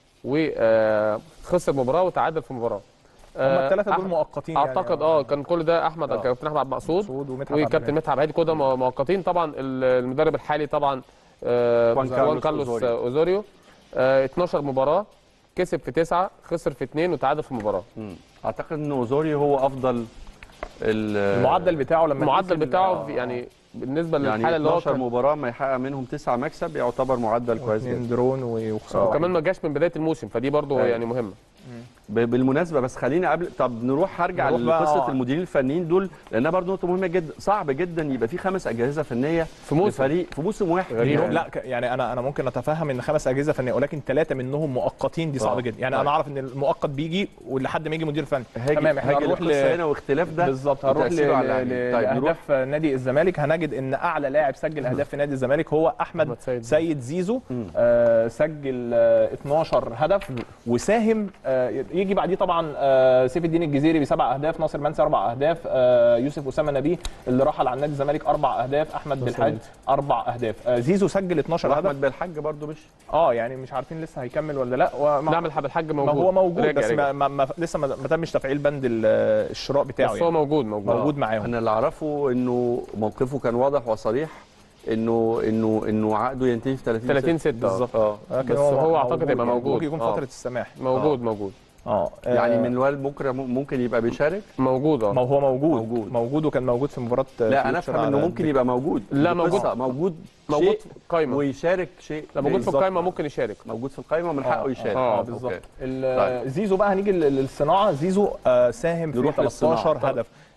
وخسر مباراه وتعادل في مباراه هم آه، الثلاثه دول أح- مؤقتين يعني اعتقد اه كان كل ده احمد آه. كابتن احمد عبد المقصود مسعود ومدحت عبد وكابتن المنعم. مدحت عبد الهادي كل ده مو- مؤقتين طبعا ال- المدرب الحالي طبعا آه، خوان خوان كارلوس كارلوس أوزوريو. اوزوريو آه، 12 مباراه كسب في تسعه خسر في اثنين وتعادل في مباراه مم. اعتقد ان اوزوري هو افضل ال- المعدل بتاعه لما المعدل تقيس ال- بتاعه آه، في- يعني بالنسبه يعني للحاله اللي هو 12 كان مباراه ما يحقق منهم تسعة مكسب يعتبر معدل كويس واثنين جدا درون وخساره وكمان ما جاش من بدايه الموسم فدي برضو أيوة. يعني مهمه ب- بالمناسبه بس خلينا قبل طب نروح هرجع نروح بقى، لقصه آه. المديرين الفنيين دول لانها برضه نقطه مهمه جدا صعب جدا يبقى في خمس اجهزه فنيه في موسم. لفريق في موسم واحد غريب. يعني لا ك- يعني انا انا ممكن اتفهم ان خمس اجهزه فنيه ولكن ثلاثه منهم مؤقتين دي صعبه آه. جدا يعني طيب. انا اعرف ان المؤقت بيجي ولحد ما يجي مدير فني هاجي تمام احنا هاجي هنروح للقصه ل... هنا واختلاف ده بالظبط هنروح ل... وتأثيره على ل... اللاعبين. طيب نروح لاهداف نادي الزمالك هنجد ان اعلى لاعب سجل اهداف في نادي الزمالك هو احمد أحمد سيد. سيد زيزو آه سجل آه 12 هدف وساهم آه يجي بعديه طبعا آه سيف الدين الجزيري بسبع اهداف ناصر منسي اربع اهداف آه يوسف اسامه نبيه اللي رحل عن نادي الزمالك اربع اهداف احمد بالحاج اربع اهداف آه زيزو سجل 12 هدف احمد بالحاج برضه مش اه يعني مش عارفين لسه هيكمل ولا لا وما نعم الحب الحاج ما موجود هو موجود راجع- بس راجع. ما, ما, ما لسه ما, ما تمش تفعيل بند ال- الشراء بتاعه بس هو يعني موجود موجود موجود معاهم انا اللي اعرفه انه موقفه كان واضح وصريح انه انه انه عقده ينتهي في 30 30 ستة. 6 بالظبط اه لكن بس هو أعتقد موجود يبقى يعني. موجود. ممكن يكون آه. فتره السماح موجود موجود اه يعني آه، من الوالد بكره ممكن يبقى بيشارك موجود اه ما هو موجود موجود. موجود, موجود وكان موجود في مباراه لا انا فيوتشر افهم انه على ممكن يبقى موجود لا، دي موجود. قصة. موجود موجود شيء في القايمه ويشارك شيء لا موجود في بالظبط. القايمه ممكن يشارك موجود في القائمه من حقه يشارك آه، أوكي. بالظبط طيب. ال- زيزو بقى هنيجي لل- للصناعه زيزو آه، ساهم في نروح 13 للصناعة. هدف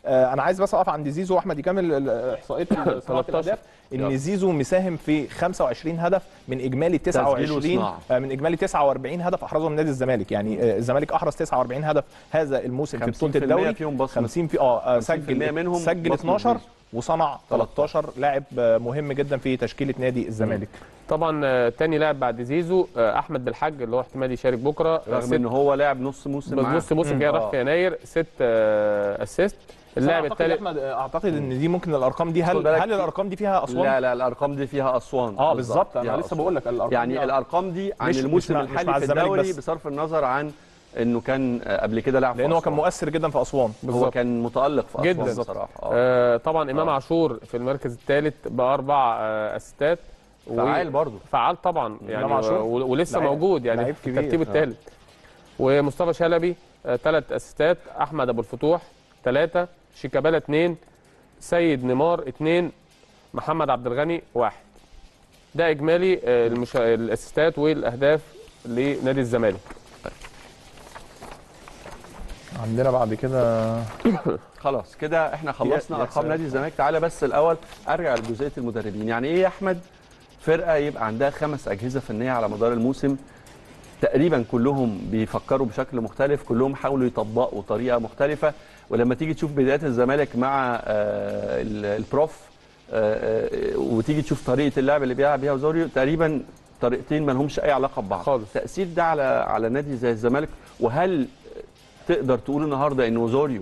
آه، انا عايز بس اقف عند زيزو واحمد يكمل ال- احصائيه صناعه 13. الاهداف ان يلا. زيزو مساهم في 25 هدف من اجمالي 29 وصناعة. آه، من اجمالي 49 هدف احرزهم نادي الزمالك يعني آه، الزمالك احرز 49 هدف هذا الموسم في بطوله 50% الدوري فيهم بصمة. 50 في اه آه، 50% سجل منهم سجل بصمة 12 زيزو. وصنع 13 لاعب آه، مهم جدا في تشكيله نادي الزمالك طبعا آه، تاني لاعب بعد زيزو آه، احمد بالحاج اللي هو احتمال يشارك بكره آه، رغم ست- ان هو لاعب نص موسم معاه. نص موسم كده راح آه. في يناير ست آه، اسيست اللاعب الثالث الثالث احمد آه، اعتقد ان دي ممكن الارقام دي خد هل بالك هل الارقام دي فيها اسوان لا لا الارقام دي فيها اسوان اه بالظبط انا فيها لسه أسوان. بقول لك الارقام يعني دي الارقام دي عن مش- مش الموسم مع- مش الحالي مع في الزمالك الدوري بس. بصرف النظر عن انه كان آه، قبل كده لاعب في لان هو كان أسوان. مؤثر جدا في اسوان هو بالظبط. كان متالق في اسوان جدا. بصراحه آه. آه، طبعا امام آه. عاشور في المركز الثالث باربع آه، اسيستات و- فعال برضه فعال طبعا يعني إمام عاشور؟ و- ولسه لعيب- موجود يعني لعيب في كبير. الترتيب آه. الثالث ومصطفى شلبي ثلاث اسيستات احمد ابو الفتوح ثلاثه شيكابالا اثنين سيد نيمار اثنين محمد عبد الغني واحد ده اجمالي آه، المشا... الاسيستات والاهداف لنادي الزمالك عندنا بعد كده خلاص كده احنا خلصنا يا ارقام سلام. نادي الزمالك تعالى بس الاول ارجع لجزئيه المدربين يعني ايه يا احمد فرقه يبقى عندها خمس اجهزه فنيه على مدار الموسم تقريبا كلهم بيفكروا بشكل مختلف كلهم حاولوا يطبقوا طريقه مختلفه ولما تيجي تشوف بدايات الزمالك مع آه، ال- البروف آه، آه، وتيجي تشوف طريقه اللعب اللي بيلعب بيها وزوريو تقريبا طريقتين ما لهمش اي علاقه ببعض خالص. تاثير ده على على نادي زي الزمالك وهل تقدر تقول النهارده ان وزوريو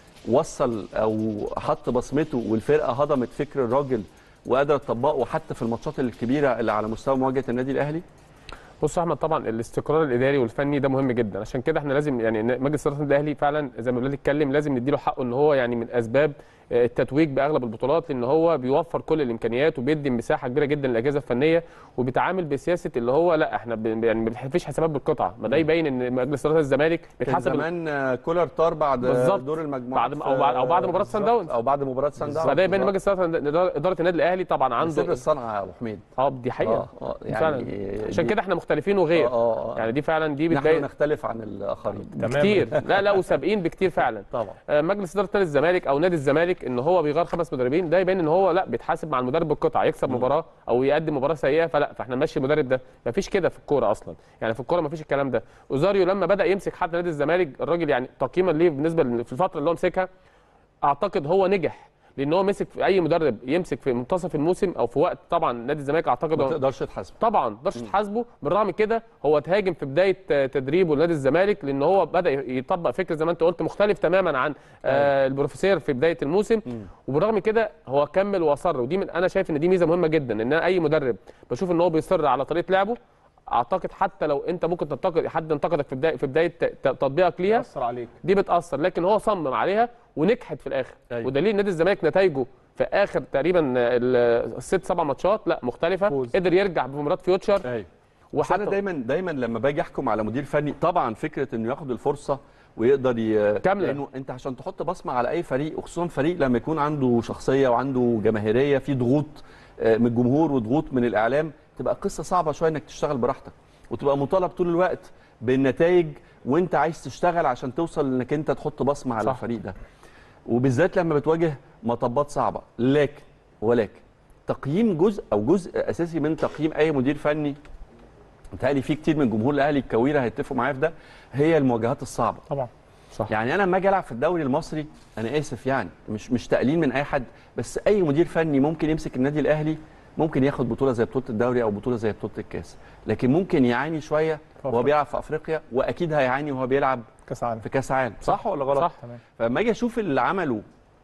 وصل او حط بصمته والفرقه هضمت فكر الراجل وقدرت تطبقه حتى في الماتشات الكبيره اللي على مستوى مواجهه النادي الاهلي بص يا احمد طبعا الاستقرار الاداري والفني ده مهم جدا عشان كده احنا لازم يعني مجلس اداره النادي الاهلي فعلا زي ما بلال اتكلم لازم نديله حقه ان هو يعني من اسباب آه، التتويج باغلب البطولات لان هو بيوفر كل الامكانيات وبيدي مساحه كبيره جدا للاجهزه الفنيه وبيتعامل بسياسه اللي هو لا احنا ب- يعني ما فيش حسابات بالقطعه ما ده يبين ان مجلس اداره الزمالك كان بيتحاسب زمان آه، كولر طار بعد بالظبط. دور المجموعات بعد- أو بعد- أو بعد مباراة سان داونز. او بعد مباراه سان داونز فده يبين مجلس اداره إدارة النادي الاهلي طبعا سر عنده الصنعه يا ابو حميد اه دي حقيقه اه اه فعلا يعني عشان دي- كده احنا مختلفين وغير اه اه يعني دي فعلا دي نحن بتبين نختلف عن الاخرين تمام. كتير لا لا وسابقين بكتير فعلا طبعا آه، مجلس اداره نادي الزمالك او نادي الزمالك ان هو بيغير خمس مدربين ده يبين ان هو لا بيتحاسب مع المدرب بالقطعه يكسب مباراه او يقدم مباراه سيئه فلا فاحنا نمشي المدرب ده مفيش كده في الكوره اصلا يعني في الكوره مفيش الكلام ده اوزاريو لما بدا يمسك حتى نادي الزمالك الراجل يعني تقييما ليه بالنسبه ل- في الفتره اللي هو مسكها اعتقد هو نجح لان هو مسك في اي مدرب يمسك في منتصف الموسم او في وقت طبعا نادي الزمالك اعتقد ما هو- تقدرش تحاسبه طبعا ما تقدرش تحاسبه بالرغم من كده هو تهاجم في بدايه آه، تدريبه لنادي الزمالك لان هو بدا يطبق فكر زي ما انت قلت مختلف تماما عن آه البروفيسير في بدايه الموسم وبالرغم من كده هو كمل واصر ودي من انا شايف ان دي ميزه مهمه جدا ان أنا اي مدرب بشوف ان هو بيصر على طريقه لعبه اعتقد حتى لو انت ممكن تنتقد حد انتقدك في بدايه في بدايه ت- ت- تطبيقك ليها اثر عليك دي بتاثر لكن هو صمم عليها ونجحت في الاخر أيوة. ودليل نادي الزمالك نتائجه في اخر تقريبا ال- الست سبع ماتشات لا مختلفه فوز. قدر يرجع بمباراه فيوتشر ايوه بس وحتى انا دايما دايما لما باجي احكم على مدير فني طبعا فكره انه ياخد الفرصه ويقدر ي... كاملة. لانه انت عشان تحط بصمه على اي فريق وخصوصا فريق لما يكون عنده شخصيه وعنده جماهيريه في ضغوط آه، من الجمهور وضغوط من الاعلام تبقى قصه صعبه شويه انك تشتغل براحتك وتبقى مطالب طول الوقت بالنتائج وانت عايز تشتغل عشان توصل انك انت تحط بصمه على صح. الفريق ده وبالذات لما بتواجه مطبات صعبه لكن ولكن تقييم جزء او جزء اساسي من تقييم اي مدير فني متهيألي في كتير من جمهور الاهلي الكويره هيتفقوا معايا في ده هي المواجهات الصعبه طبعا صح يعني انا لما اجي العب في الدوري المصري انا اسف يعني مش مش تقليل من اي حد بس اي مدير فني ممكن يمسك النادي الاهلي ممكن ياخد بطوله زي بطوله الدوري او بطوله زي بطوله الكاس لكن ممكن يعاني شويه وهو بيلعب في افريقيا واكيد هيعاني وهو بيلعب كاس عالم في كاس عالم صح ولا غلط صح تمام فلما اجي اشوف اللي عمله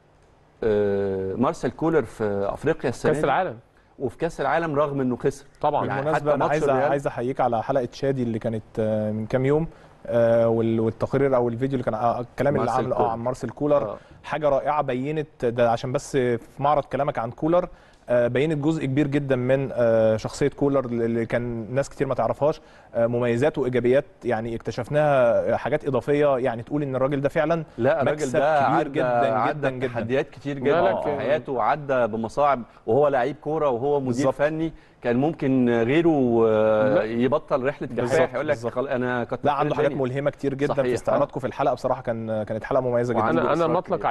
آه، مارسيل كولر في افريقيا السنه كاس دي العالم وفي كاس العالم رغم انه خسر طبعا يعني بالمناسبه حتى انا ماتش عايز الريال- عايز احييك على حلقه شادي اللي كانت آه، من كام يوم آه، وال- والتقرير او الفيديو اللي كان آه، الكلام اللي مارسيل عامله كولر. اه عن مارسيل كولر آه. حاجه رائعه بينت ده عشان بس في معرض كلامك عن كولر آه، بينت جزء كبير جدا من آه، شخصيه كولر اللي كان ناس كتير ما تعرفهاش آه، مميزات وايجابيات يعني اكتشفناها حاجات اضافيه يعني تقول ان الراجل ده فعلا لا الراجل مكسب ده كبير عدى جدا عدى جدا جدا تحديات كتير لا، جدا لا، في ك- حياته وعدى بمصاعب وهو لعيب كوره وهو مدير بالظبط. فني كان ممكن غيره آه، لا. يبطل رحله كفاح بالظبط، يقول لك بالظبط. خل... انا كنت لا عنده حاجات ملهمه كتير جدا صحيح. في استعراضكم في الحلقه بصراحه كان كانت حلقه مميزه جدا وعنده انا انا إصرار مطلق كبير. عليه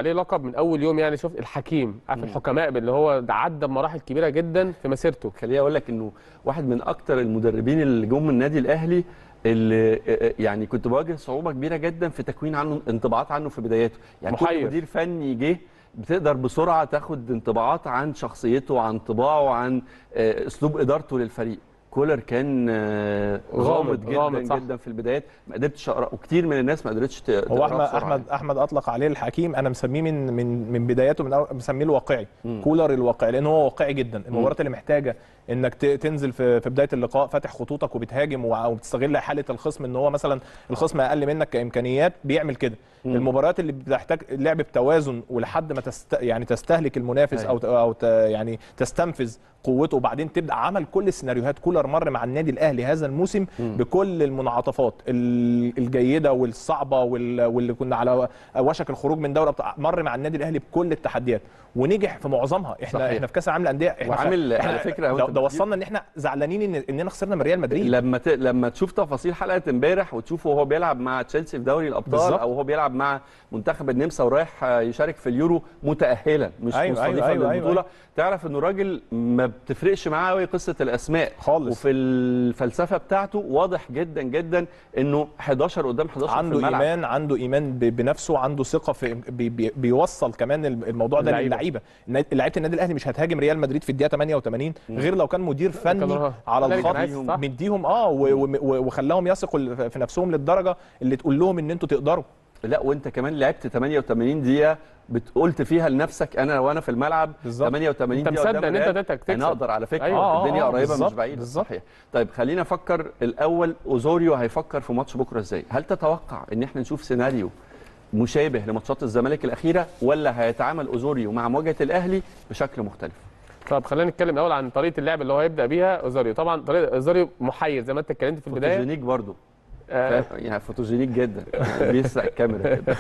عليه لقب من اول يوم يعني شوف الحكيم عارف الحكماء اللي هو ده عدى بمراحل كبيره جدا في مسيرته خليني اقول لك انه واحد من اكتر المدربين اللي جم من النادي الاهلي اللي يعني كنت بواجه صعوبه كبيره جدا في تكوين عنه انطباعات عنه في بداياته يعني كل محير. مدير فني جه بتقدر بسرعه تاخد انطباعات عن شخصيته عن طباعه عن آه، اسلوب ادارته للفريق كولر كان آه، غامض، غامض جدا غامض، صح. جدا في البدايات ما قدرتش اقرا وكتير من الناس ما قدرتش ت- هو تقراه احمد بسرعة احمد احمد اطلق عليه الحكيم انا مسميه من من من بداياته من أول مسميه الواقعي كولر الواقعي لان هو واقعي جدا المباريات اللي محتاجه انك ت- تنزل في في بدايه اللقاء فاتح خطوطك وبتهاجم وع- وبتستغل حاله الخصم ان هو مثلا الخصم اقل منك كامكانيات بيعمل كده المباريات اللي بتحتاج لعب بتوازن ولحد ما تست يعني تستهلك المنافس او ت- او ت- يعني تستنفذ قوته وبعدين تبدا عمل كل السيناريوهات كولر مر مع النادي الاهلي هذا الموسم بكل المنعطفات ال- الجيده والصعبه وال- واللي كنا على وشك الخروج من دوري أبطال- مر مع النادي الاهلي بكل التحديات ونجح في معظمها احنا صحيح. احنا في كاس العالم للانديه احنا وعامل احنا على فكرة هو ده, أنت ده بتجيب- وصلنا ان احنا زعلانين ان اننا خسرنا من ريال مدريد لما ت... لما تشوف تفاصيل حلقه امبارح وتشوفه وهو بيلعب مع تشيلسي في دوري الابطال بالظبط. او هو بيلعب مع منتخب النمسا ورايح آه، يشارك في اليورو متاهلا مش أيوة، مستضيفا أيوة، أيوة، للبطوله أيوة. تعرف انه راجل ما بتفرقش معاه قوي قصه الاسماء خالص. وفي الفلسفه بتاعته واضح جدا جدا انه 11 قدام 11 في عنده الملعب ايمان عنده ايمان ب- بنفسه عنده ثقه في بي بي بيوصل كمان الموضوع ده اللعيبة. للعيبه النا- لعيبه النادي الاهلي مش هتهاجم ريال مدريد في الدقيقه 88 غير لو كان مدير فني كان على كان الخط عايز، صح. مديهم اه و- و- و- وخلاهم يثقوا في نفسهم للدرجه اللي تقول لهم ان انتوا تقدروا لا وانت كمان لعبت 88 دقيقه قلت فيها لنفسك انا وانا في الملعب بالظبط. 88 أنت دقيقه مصدق قدام إن أنت الريال، تقدر تكسب. انا اقدر على فكره أيوة. أيوة. آه، الدنيا آه، قريبه بالظبط، مش بعيده بالظبط. صحيح طيب خلينا افكر الاول اوزوريو هيفكر في ماتش بكره ازاي هل تتوقع ان احنا نشوف سيناريو مشابه لماتشات الزمالك الاخيره ولا هيتعامل اوزوريو مع مواجهه الاهلي بشكل مختلف طب خلينا نتكلم الاول عن طريقه اللعب اللي هو هيبدا بيها اوزاريو طبعا طريقه اوزاريو محير زي ما انت اتكلمت في البدايه فوتوجينيك برضه آه، فاهم؟ يعني فوتوجينيك جدا يعني بيسرق الكاميرا كده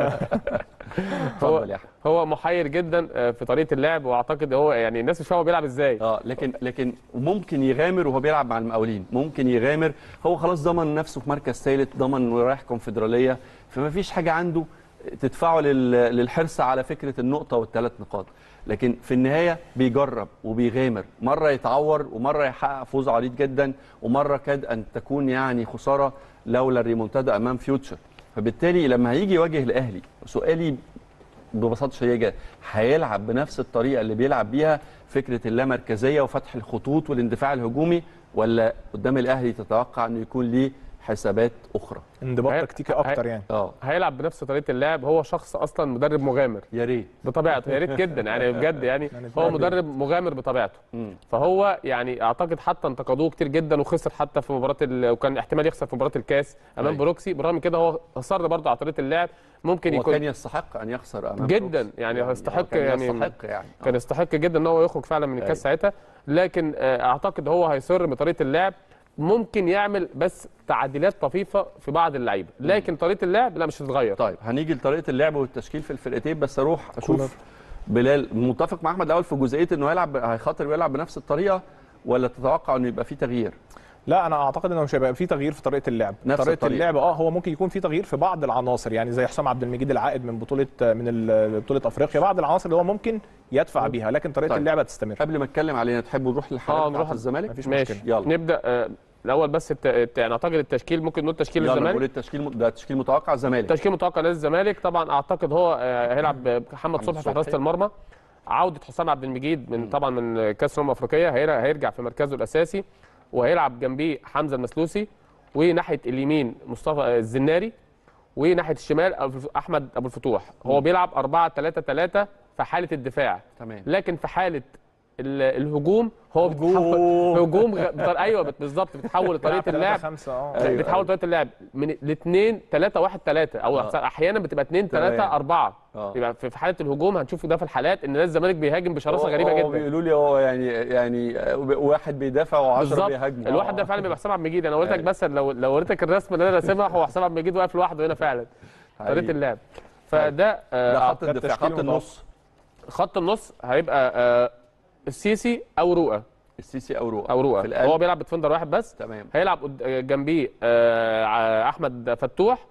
اتفضل يا احمد هو محير جدا آه، في طريقه اللعب واعتقد هو يعني الناس مش فاهمه هو بيلعب ازاي اه لكن لكن ممكن يغامر وهو بيلعب مع المقاولين ممكن يغامر هو خلاص ضمن نفسه في مركز ثالث ضمن انه رايح كونفدراليه فما فيش حاجه عنده تدفعه لل- للحرص على فكره النقطه والثلاث نقاط لكن في النهايه بيجرب وبيغامر مره يتعور ومره يحقق فوز عريض جدا ومره كاد ان تكون يعني خساره لولا الريمونتادا امام فيوتشر فبالتالي لما هيجي يواجه الاهلي سؤالي ببساطه شديده هيلعب بنفس الطريقه اللي بيلعب بيها فكره اللامركزيه وفتح الخطوط والاندفاع الهجومي ولا قدام الاهلي تتوقع انه يكون ليه حسابات اخرى انضباط هي- تكتيكي اكتر هي- يعني اه هيلعب بنفس طريقه اللعب هو شخص اصلا مدرب مغامر يا ريت بطبيعته يا ريت جدا يعني بجد يعني يعني هو بجد. مدرب مغامر بطبيعته مم. فهو يعني اعتقد حتى انتقدوه كتير جدا وخسر حتى في مباراه ال... وكان احتمال يخسر في مباراه الكاس امام أيوة. بروكسي بالرغم من كده هو اصر برضه على طريقه اللعب ممكن هو يكون كان يستحق ان يخسر امام جداً، بروكس. يعني هو يستحق كان يعني- يستحق يعني كان آه. يستحق جدا ان هو يخرج فعلا من الكاس ساعتها لكن آه، اعتقد هو هيصر بطريقه اللعب ممكن يعمل بس تعديلات طفيفه في بعض اللعيبه لكن طريقه اللعب لا مش هتتغير طيب هنيجي لطريقه اللعب والتشكيل في الفرقتين بس اروح اشوف بلال متفق مع احمد الاول في جزئيه انه هيلعب هيخاطر ويلعب بنفس الطريقه ولا تتوقع انه يبقى في تغيير لا انا اعتقد انه مش هيبقى في تغيير في طريقه اللعب نفس طريقه الطريقة. اللعب اه هو ممكن يكون في تغيير في بعض العناصر يعني زي حسام عبد المجيد العائد من بطوله من ال- بطوله افريقيا بعض العناصر اللي هو ممكن يدفع بيها لكن طريقه طيب. اللعب هتستمر قبل ما اتكلم علينا تحبوا نروح للحلقه اه بتاعت نروح الزمالك مفيش ماشي مشكلة. يلا. نبدا آه، الاول بس الت... الت... يعني اعتقد التشكيل ممكن نقول تشكيل يلا الزمالك نقول التشكيل ده تشكيل متوقع زمالك تشكيل متوقع نادي الزمالك طبعا اعتقد هو آه، هيلعب محمد صبحي في صبحي. حراسه المرمى عوده حسام عبد المجيد من طبعا من كاس الامم الافريقيه هير- هيرجع في مركزه الاساسي وهيلعب جنبيه حمزه المسلوسي وناحيه اليمين مصطفى الزناري وناحيه الشمال أبو- احمد ابو الفتوح هو بيلعب 4 3 3 في حاله الدفاع تمام لكن في حاله ال- الهجوم هو بيتحول هجوم غ- بطر- ايوه بت- بالظبط بتحول طريقه اللعب خمسة اه أيوة، بتحول أيوة. طريقه اللعب من الاثنين 3 1 3 او آه. احيانا بتبقى 2 3 تمام. 4 آه. يبقى في في حاله الهجوم هنشوف ده في الحالات ان نادي الزمالك بيهاجم بشراسه غريبه هو جدا بيقولوا لي هو يعني يعني واحد بيدافع و10 بالظبط بيهاجموا الواحد ده فعلا بيبقى حسام عبد المجيد انا قلت لك أيوة. بس لو لو وريتك الرسم اللي انا راسمها هو حسام عبد المجيد واقف لوحده هنا فعلا حقيقي. طريقه اللعب فده آه، ده خط ده الدفاع التشكيل خط النص خط النص هيبقى آه، السيسي او رؤى السيسي او رؤى او في رؤى القلب هو بيلعب بتفندر واحد بس تمام هيلعب قد- جنبيه آه، ع- احمد فتوح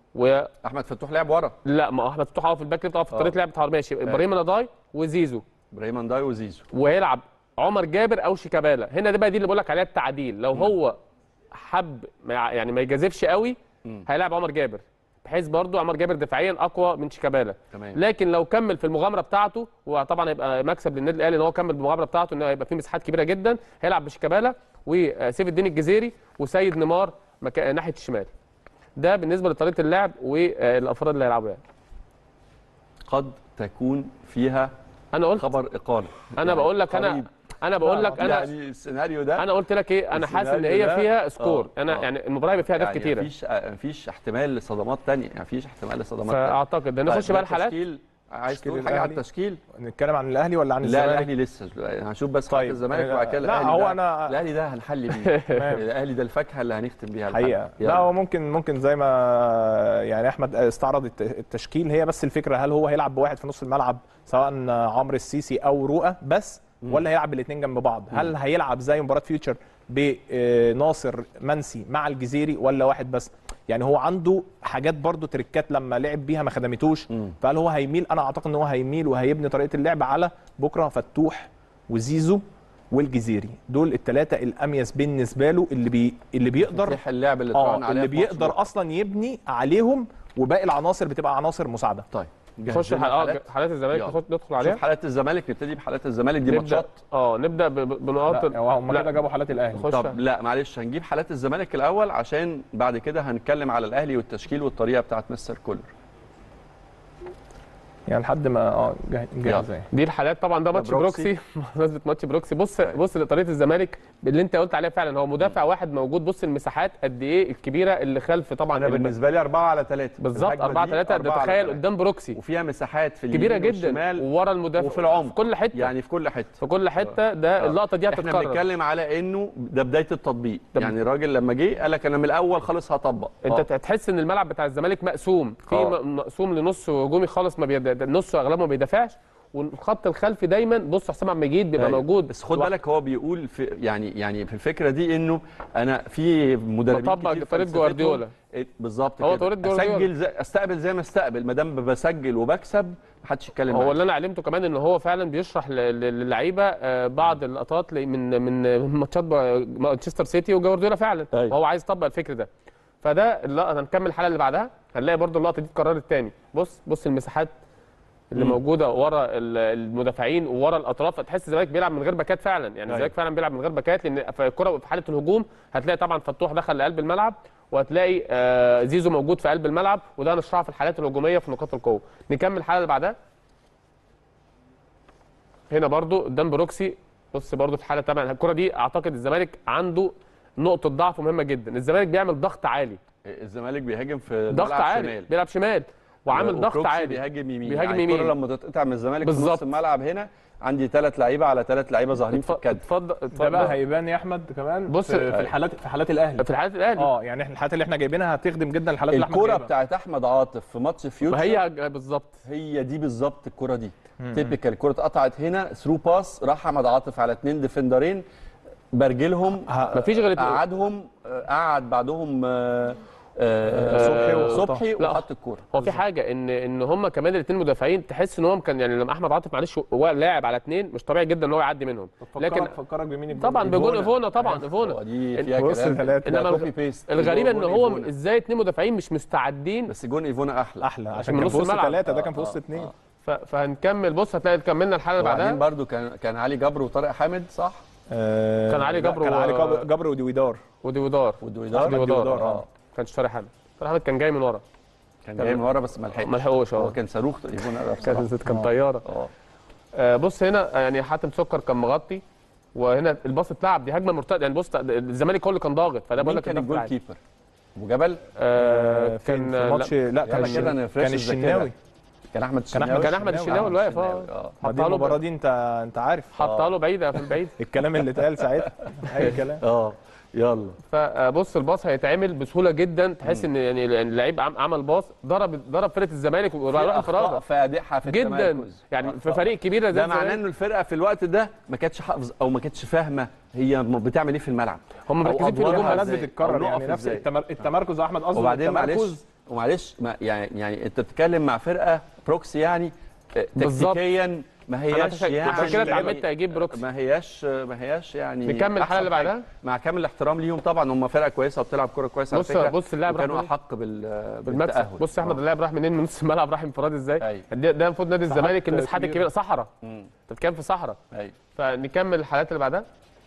و احمد فتوح لعب ورا لا ما هو احمد فتوح هو في الباك ليفت اه في آه. طريقه لعب بتاع ماشي ابراهيم نضاي وزيزو ابراهيم انداي وزيزو وهيلعب عمر جابر او شيكابالا هنا ده بقى دي اللي بقول لك عليها التعديل لو هو حب ما يع- يعني ما يجازفش قوي هيلاعب عمر جابر بحيث برضو عمر جابر دفاعيا اقوى من شيكابالا تمام. لكن لو كمل في المغامره بتاعته وطبعا هيبقى مكسب للنادي الاهلي ان هو كمل بالمغامره بتاعته ان هيبقى فيه مساحات كبيره جدا هيلعب بشيكابالا وسيف الدين الجزيري وسيد نيمار مكا... ناحيه الشمال ده بالنسبه لطريقه اللعب والافراد اللي هيلعبوا يعني قد تكون فيها انا قلت خبر اقاله انا بقول لك انا قريب. انا بقول لك انا يعني السيناريو ده انا قلت لك ايه انا حاسس ان السيناريو هي ده- فيها سكور آه، انا آه. يعني المباراه هيبقى فيها اهداف يعني كتيره مفيش مفيش احتمال لصدمات تانية يعني مفيش احتمال لصدمات تانية فاعتقد نخش طيب، بقى الحالات التشكيل عايز تشكيل تقول حاجه على الأهلي؟ التشكيل نتكلم عن الاهلي ولا عن لا الزمالك الاهلي لسه هنشوف بس طيب. طيب الزمالك لا، وبعد كده لا، الاهلي هو ده- أنا- الاهلي ده هنحل بيه الاهلي ده الفاكهه اللي هنختم بيها الحلقة. حقيقه يلا. لا هو ممكن ممكن زي ما يعني احمد استعرض الت- التشكيل هي بس الفكره هل هو هيلعب بواحد في نص الملعب سواء عمرو السيسي او رؤى بس ولا هيلعب بالاثنين جنب بعض هل هيلعب زي مباراه فيوتشر بناصر منسي مع الجزيري ولا واحد بس يعني هو عنده حاجات برضو تريكات لما لعب بيها ما خدمتوش فهل هو هيميل انا اعتقد ان هو هيميل وهيبني طريقه اللعب على بكره فتوح وزيزو والجزيري دول الثلاثه الاميز بالنسبه له اللي بي اللي بيقدر تفتح اللعب اللي اه اتفقنا عليها اللي في ماتش بيقدر بكرة. اصلا يبني عليهم وباقي العناصر بتبقى عناصر مساعده طيب نخش جهزنا اه الحالات. حالات الزمالك يلا. نخش- ندخل عليها شوف حالات الزمالك نبتدي بحالات الزمالك دي نبدا ماتشات اه نبدا ب- ب- بنقاط ال- هم لا. كده جابوا حالات الاهلي نخش طب لا معلش هنجيب حالات الزمالك الاول عشان بعد كده هنتكلم على الاهلي والتشكيل والطريقه بتاعت مستر كولر يعني لحد ما اه جاهز جاهز يعني. دي الحالات طبعا ده ماتش بروكسي. بروكسي بمناسبه ماتش بروكسي بص بص لطريقه الزمالك اللي انت قلت عليها فعلا هو مدافع واحد موجود بص المساحات قد ايه الكبيره اللي خلف طبعا انا اللي- بالنسه لي 4 على 3 بالظبط 4 3 ده تخيل قدام بروكسي وفيها مساحات في كبيره اليمين جدا والشمال وورا المدافع وفي العمق. في كل حته يعني في كل حته في كل حته ده اللقطه دي احنا هتتكرر بنتكلم على انه ده بدايه التطبيق طب- يعني الراجل لما جه قال لك انا من الاول خالص هطبق انت تحس ان الملعب بتاع الزمالك مقسوم في آه. م- مقسوم لنص هجومي خالص ما بيد... نص اغلبه ما بيدافعش والخط الخلفي دايما بص حسام عبد المجيد بيبقى أيوة. موجود بس خد بالك هو بيقول في يعني يعني في الفكره دي انه انا في مدربين بطبق كتير طريقة فلسفتهم- جوارديولا. إيه، بالظبط هو كده طريقة جوارديولا. اسجل زي استقبل زي ما استقبل ما دام بسجل وبكسب محدش يتكلم هو معايا. اللي انا علمته كمان ان هو فعلا بيشرح ل- ل- للعيبه آه، بعض اللقطات ل- من من من ماتشات ب- مانشستر سيتي وجوارديولا فعلا أيوة. وهو عايز يطبق الفكر ده فده اللقطه هنكمل الحلقه اللي بعدها هنلاقي برضو اللقطه دي اتكررت تاني بص بص المساحات اللي مم. موجوده ورا ال- المدافعين وورا الاطراف هتحس الزمالك بيلعب من غير باكات فعلا يعني أيوة. الزمالك فعلا بيلعب من غير باكات لان في الكره في حاله الهجوم هتلاقي طبعا فتوح دخل لقلب الملعب وهتلاقي آه، زيزو موجود في قلب الملعب وده هنشرحه في الحالات الهجوميه في نقاط القوه نكمل الحلقه اللي بعدها هنا برضو قدام بروكسي بص برضو في حاله طبعا الكره دي اعتقد الزمالك عنده نقطه ضعف مهمه جدا الزمالك بيعمل ضغط عالي الزمالك بيهاجم في ضغط ملعب عالي شمال. بيلعب شمال وعامل ضغط وبروكسي عالي بيهاجم يمين بيهاجم يعني يمين. الكرة لما تتقطع من الزمالك في نص بالظبط. الملعب هنا عندي ثلاث لعيبه على ثلاث لعيبه ظاهرين في اتف- الكادر اتفضل ده اتفضل بقى هيبان يا احمد كمان بص- في, في الحالات في حالات الاهلي في الحالات الاهلي اه يعني احنا الحالات اللي احنا جايبينها هتخدم جدا الحالات اللي احمد الكرة جايبها. بتاعت احمد عاطف في ماتش فيوتشر ما هي بالظبط هي دي بالظبط الكرة دي تيبيكال الكرة اتقطعت هنا ثرو باس راح احمد عاطف على اثنين ديفندرين برجلهم مفيش غير اتنين. قعدهم آه، قعد بعدهم آه، آه، صبحي وحطها. صبحي لا. وحط الكرة هو في حاجه ان ان هم كمان الاثنين مدافعين تحس ان هم كان يعني لما احمد عاطف معلش هو لاعب على اثنين مش طبيعي جدا ان هو يعدي منهم لكن فكرك فكرك بمين طبعا بجول ايفونا طبعا هو ايفونا دي فيها بص كلام الثلاثة. ده إنما كوبي بيست الغريب ان جون هو إيفونا. ازاي اثنين مدافعين مش مستعدين بس جون ايفونا احلى احلى عشان من كان نص في وسط الملعب. ثلاثه ده كان في وسط اثنين ف- فهنكمل بص هتلاقي كملنا الحلقه اللي وبعدين بعدها برضو كان كان علي جبر وطارق حامد صح آه، كان علي لا، جبر كان و- علي جبر- جبر وديويدار ودي ودار ودويدار ودي ودار ودار، اه آه. كانش طارق حامد طارق حامد كان جاي من ورا كان جاي من ورا بس ما لحقش ما لحقوش هو اه كان صاروخ ايفونا ده بصراحه كان كان طياره اه آه، بص هنا آه، يعني حاتم سكر كان مغطي وهنا الباص اتلعب دي هجمه مرتده يعني بص الزمالك هو اللي كان ضاغط فده بقول مين لك كان الضغط الجول العالي. كيبر ابو جبل آه، فين كان في ماتش لا يلا كان كده نفرش كان الذاكرة. الشناوي كان احمد كان الشناوي كان احمد الشناوي اللي واقف اه اه ما دي حطها المباراه له دي انت انت عارف حطها له بعيده في البعيد الكلام اللي اتقال ساعتها اي كلام اه يلا فبص الباص هيتعمل بسهوله جدا تحس ان يعني اللعيب عم- عمل باص ضرب ضرب فرقه الزمالك وراح في انفراده اخطاء فادحه في جدا التمركز. يعني في أخطاء. فريق كبير زي ده معناه الزمالك ان الفرقه في الوقت ده ما كانتش حافظ او ما كانتش فاهمه هي م- بتعمل ايه في الملعب هم أو مركزين في أدوارها الهجوم حالات إزاي؟ أو بتتكرر نقف يعني نفس إزاي؟ التمر... التمركز يا احمد قصدي وبعدين معلش التمركز ومعلش ما يعني يعني انت بتتكلم مع فرقه بروكسي يعني آه، بالظبط. تكتيكيا ما انا هياش عشان يعني عشان كده اتعمدت اجيب بروكسي ما هياش ما هياش يعني نكمل الحلقة أحسن اللي بعدها؟ حاجة. مع كامل الاحترام ليهم طبعا هم فرقه كويسه وبتلعب كوره كويسه على بص- فكره بص اللاعب راح كانوا منين؟ احق بال بالمكسب بالتاهل بص يا احمد آه. اللاعب راح منين من نص الملعب راح انفراد ازاي أيوة. ده ده المفروض نادي الزمالك المساحات كبيرة. الكبيره صحراء مم. انت بتتكلم في صحراء ايوه فنكمل الحالات اللي بعدها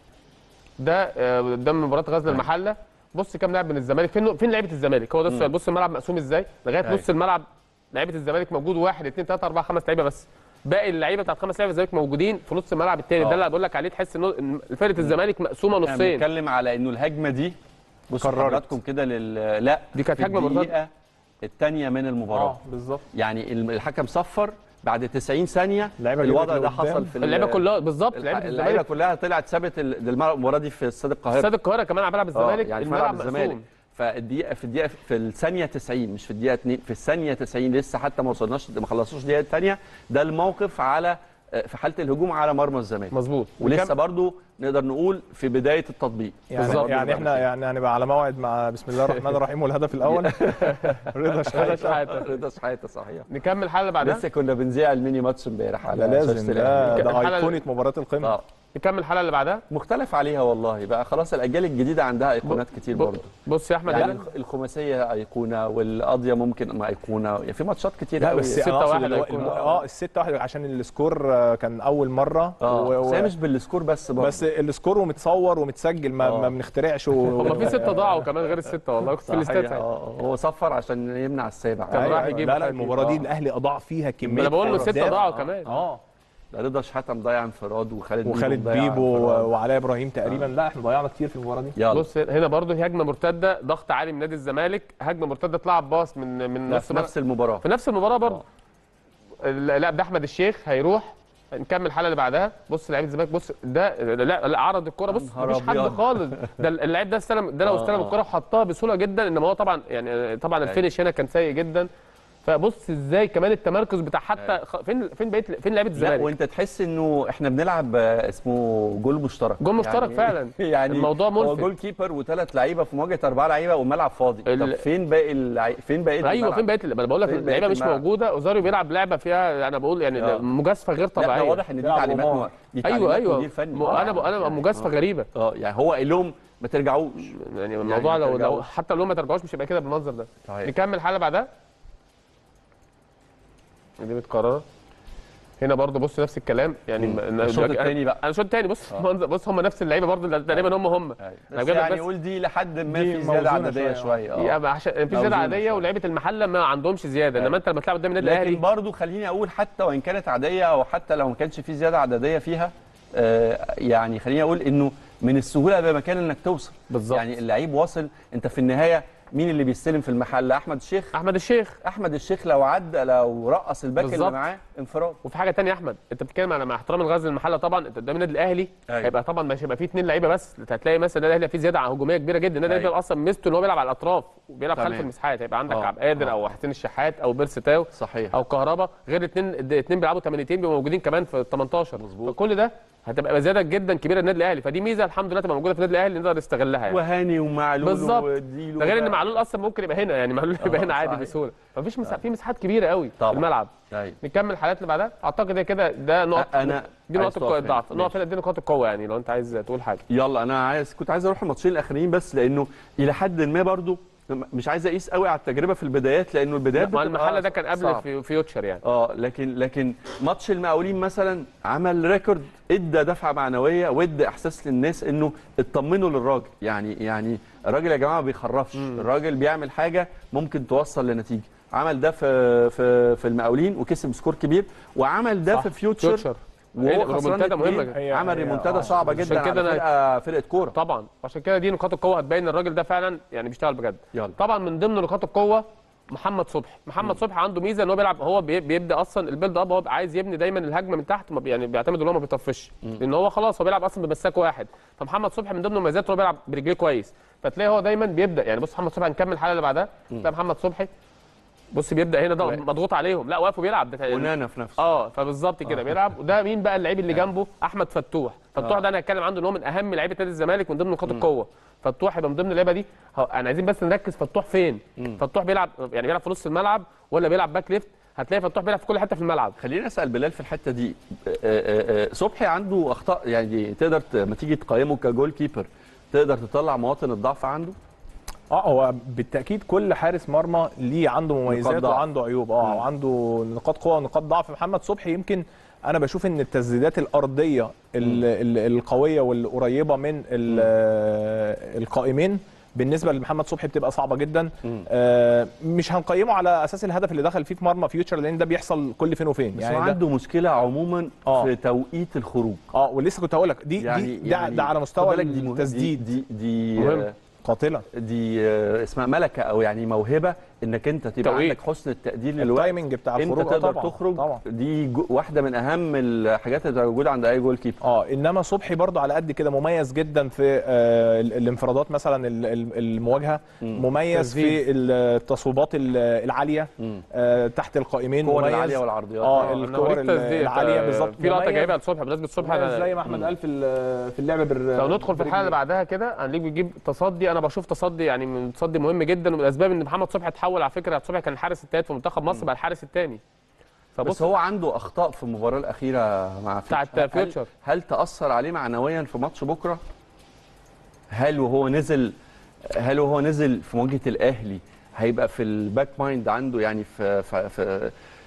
ده آه، قدام مباراه غزل المحله بص كام لاعب من الزمالك فين فين لعيبه الزمالك هو ده السؤال بص الملعب مقسوم ازاي لغايه أيوة. نص الملعب لعيبه الزمالك موجود واحد اثنين ثلاثه اربعه خمس لعيبه بس باقي اللعيبه بتاعت خمس لعيبه الزمالك موجودين في نص الملعب الثاني آه. ده اللي بقول لك عليه تحس ان إن فرقه الزمالك مقسومه احنا نصين بنتكلم على انه الهجمه دي بصوا قررت. حضراتكم كده لل لا دي كانت في هجمة مرتدة. الدقيقه الثانيه من المباراه اه بالظبط يعني الحكم صفر بعد 90 ثانيه اللعيبه الوضع جريت ده لقدام. حصل في ال- اللعيبه كلها بالظبط الح- لعيبه اللعيبه الزمالك كلها طلعت سابت ال- الملعب- المباراه دي في استاد القاهره استاد القاهره كمان على ملعب آه، الزمالك يعني في الملعب ملعب الزمالك مقسوم فالدقيقه في الدقيقه في الثانيه 90 مش في الدقيقه 2 في الثانيه 90 لسه حتى ما وصلناش ما خلصوش الدقيقه الثانيه ده الموقف على في حاله الهجوم على مرمى الزمالك مظبوط ولسه نكمل- برضو نقدر نقول في بدايه التطبيق يعني بالظبط. يعني احنا يعني هنبقى على موعد مع بسم الله الرحمن الرحيم والهدف الاول رضا شحاته شحاتة. رضا شحاته صحيح نكمل الحلقه اللي بعدها لسه كنا بنذيع الميني ماتش امبارح على ده لازم شاشة ده الأهلي. ده الحلقة ايقونه مباراه القمه آه. نكمل الحلقه اللي بعدها مختلف عليها والله بقى خلاص الاجيال الجديده عندها ايقونات كتير ب- برضه بص يا احمد يعني يعني الخ- الخماسيه ايقونه والقضيه ممكن ما ايقونه يعني في ماتشات كتير لا قوي بس ستة أنا أقصد واحد اللي هو هيكون- الم- اه الستة واحد عشان السكور آه، كان اول مره اه و- بس هي و- مش بالسكور بس برضه بس السكور ومتصور ومتسجل ما, آه. ما بنخترعش و... هم في سته ضاعوا كمان غير السته والله كنت في صحيح، الاستاد ساعتها. اه هو صفر عشان يمنع السابع كان أيوة، راح أيوة. يجيب لا لا حاجة. المباراه دي آه. الاهلي اضاع فيها كميه ما انا بقول له سته أهداف. ضاعوا كمان اه رضا شحاته مضيع انفراد وخالد وخالد مضيع بيبو انفراد. وعلاء ابراهيم تقريبا لا احنا ضيعنا كتير في المباراه دي يلا بص هنا برضه هي هجمه مرتده ضغط عالي من نادي الزمالك هجمه مرتده اتلعب باص من من لا، نص في ملعب- نفس المباراه في نفس المباراه برضه لا ده احمد الشيخ هيروح نكمل الحلقه اللي بعدها بص لعيبه الزمالك بص ده لا لا عرض الكره بص نهار مفيش حد أبيض. خالص ده اللعيب ده استلم ده لو آه، استلم آه. الكره وحطها بسهوله جدا انما هو طبعا يعني طبعا أيوة. الفينش هنا كان سيء جدا فبص ازاي كمان التمركز بتاع حتى خ- فين فين بقيه فين لعيبه لا الزمالك وانت تحس انه احنا بنلعب آه، اسمه جول مشترك جول مشترك فعلا. يعني الموضوع هو ملفت. جول كيبر وثلاث لعيبه في مواجهه اربعه لعيبه والملعب فاضي ال- طب فين باقي اللعي... فين باقي ايوه الملعب؟ فين بقيه ما انا بقول لك فين اللعيبه بقية مش الملعب؟ موجوده اوزاريو بيلعب لعبه فيها انا بقول يعني آه. مجازفه غير لا ده طبيعيه واضح ان دي بيلعب تعليمات قمار. م... دي ايوه تعليمات ايوه مدير فني م- انا ب- انا يعني مجازفه آه. غريبه اه يعني هو قال لهم ما ترجعوش يعني الموضوع ما لو, لو ترجعوش. حتى لو ما ترجعوش مش هيبقى كده بالمنظر ده صحيح. نكمل الحلقه بعدها دي متكرره هنا برضه بص نفس الكلام يعني مم. م- أنا- الشوط أنا- التاني بقى. انا الشوط الثاني بص منظر بص هم نفس اللعيبه برضه تقريبا هم هم أيوة. أنا بس جايب لك يعني بس- قول دي لحد ما دي في زياده موزونة عدديه شوية. شويه اه يعني عشان في زياده موزونة عاديه شوية. ولعيبه المحله ما عندهمش زياده انما انت لما تلعب قدام النادي لكن الاهلي برضو خليني اقول حتى وان كانت عاديه او حتى لو ما كانش في زياده عدديه فيها آه يعني خليني اقول انه من السهوله بمكان انك توصل بالظبط. يعني اللعيب واصل انت في النهايه مين اللي بيستلم في المحل احمد الشيخ احمد الشيخ احمد الشيخ لو عدى لو رقص الباك اللي بالظبط. معاه انفراد وفي حاجه تانية يا احمد انت بتتكلم على مع احترام الغزل المحله طبعا انت قدام النادي الاهلي أيوة. هيبقى طبعا مش هيبقى فيه اثنين لعيبه بس انت هتلاقي مثلا النادي الاهلي فيه زياده هجوميه كبيره جدا النادي أيوة. الاهلي اصلا ميزته ان هو بيلعب على الاطراف وبيلعب تمام. خلف المساحات هيبقى عندك آه. عبد القادر آه. او حسين الشحات او بيرس تاو صحيح او كهربا غير اثنين اثنين بيلعبوا ثمانيتين بيبقوا موجودين كمان في ال 18 مظبوط. فكل ده هتبقى زياده جدا كبيره للنادي الاهلي فدي ميزه الحمد لله تبقى موجوده في النادي الاهلي نقدر نستغلها يعني وهاني ومعلول بالظبط. وديلو ده غير ان بقى. معلول اصلا ممكن يبقى هنا يعني معلول يبقى آه، هنا عادي صحيح. بسهوله مفيش مساحات في مساحات كبيره قوي في طبعا. الملعب أيوة. نكمل الحلقات اللي بعدها اعتقد هي كده ده نقط أ- أنا دي عايز نقط تقف القوة- هنا. الضعف نقف ماشي. هنا دي نقاط القوه يعني لو انت عايز تقول حاجه يلا انا عايز كنت عايز اروح الماتشين الاخرين بس لانه الى حد ما برضو مش عايز اقيس قوي على التجربه في البدايات لانه البدايات مع بتبقى المحله ده كان قبل صعب. في فيوتشر يعني اه لكن لكن ماتش المقاولين مثلا عمل ريكورد ادى دفعه معنويه وادى احساس للناس انه اطمنوا للراجل يعني يعني الراجل يا جماعه ما بيخرفش الراجل بيعمل حاجه ممكن توصل لنتيجه عمل ده في في في المقاولين وكسب سكور كبير وعمل ده صح. في فيوتشر فيوتشر وهو ريمونتادا خسران مهمة اتنين، هي- عمل هي- ريمونتادا آه. صعبه عشان جدا كده على أنا- فرقه فرقه كوره طبعا عشان كده دي نقاط القوه هتبين ان الراجل ده فعلا يعني بيشتغل بجد يلا. طبعا من ضمن نقاط القوه محمد صبحي محمد صبحي عنده ميزه ان هو بيلعب هو بي- بيبدا اصلا البيلد اب هو عايز يبني دايما الهجمه من تحت ما بي- يعني بيعتمد ان هو ما بيطفش لان هو خلاص هو بيلعب اصلا بمساك واحد فمحمد صبحي من ضمن مميزاته هو بيلعب برجليه كويس فتلاقي هو دايما بيبدا يعني بص محمد صبحي هنكمل الحلقه اللي بعدها تلاقي محمد صبحي بص بيبدا هنا ده واقف. مضغوط عليهم لا واقف وبيلعب ده ونانا في نفسه اه فبالظبط كده بيلعب وده مين بقى اللعيب اللي جنبه احمد فتوح فتوح آه. ده انا هتكلم عنه ان هو من اهم لعيبه نادي الزمالك من ضمن نقاط القوه فتوح يبقى من ضمن اللعيبه دي هو- انا عايزين بس نركز فتوح فين فتوح بيلعب يعني بيلعب في نص الملعب ولا بيلعب باك ليفت هتلاقي فتوح بيلعب في كل حته في الملعب خليني اسال بلال في الحته دي آه، آه، آه، صبحي عنده اخطاء يعني تقدر ت- لما تيجي تقيمه كجول كيبر تقدر تطلع مواطن الضعف عنده اه هو بالتاكيد كل حارس مرمى ليه عنده مميزات ضعف. وعنده عيوب اه وعنده نقاط قوه ونقاط ضعف محمد صبحي يمكن انا بشوف ان التسديدات الارضيه ال- ال- القويه والقريبه من ال- القائمين بالنسبه لمحمد صبحي بتبقى صعبه جدا آه مش هنقيمه على اساس الهدف اللي دخل فيه في مرمى فيوتشر لان ده بيحصل كل فين وفين بس يعني هو ده عنده مشكله عموما آه. في توقيت الخروج اه ولسه كنت هقول لك دي يعني دي ده, ده على خد مستوى بالك دي مه- التسديد دي دي, دي مهم. آه، قاتله دي آه، اسمها ملكه او يعني موهبه انك انت تبقى توقيت. عندك حسن التقدير للوقت التايمنج بتاع انت الخروج آه تقدر طبعا تخرج طبعا دي جو- واحده من اهم الحاجات اللي موجوده عند اي جول كيبر اه انما صبحي برضو على قد كده مميز جدا في آه ال- الانفرادات مثلا ال- ال- المواجهه مميز في التصويبات ال- العاليه آه تحت القائمين الكور مميز العاليه والعرضيات اه أنا الكور أوريك ال- تسديد. العاليه آه، بالظبط في لقطه مميز- جايبها لصبحي بمناسبه صبحي مميز أنا- زي ما احمد قال في ال- في اللعب بال لو ندخل في الحاله اللي بعدها كده هنلاقيه بيجيب تصدي انا بشوف تصدي يعني من تصدي مهم جدا ومن الاسباب ان محمد صبحي اتحول على فكره صبحي كان الحارس الثالث في منتخب مصر بقى الحارس الثاني بس هو عنده اخطاء في المباراه الاخيره مع بتاعت فيوتشر. هل- فيوتشر. هل تاثر عليه معنويا في ماتش بكره هل وهو نزل هل وهو نزل في مواجهه الاهلي هيبقى في الباك مايند عنده يعني في في, في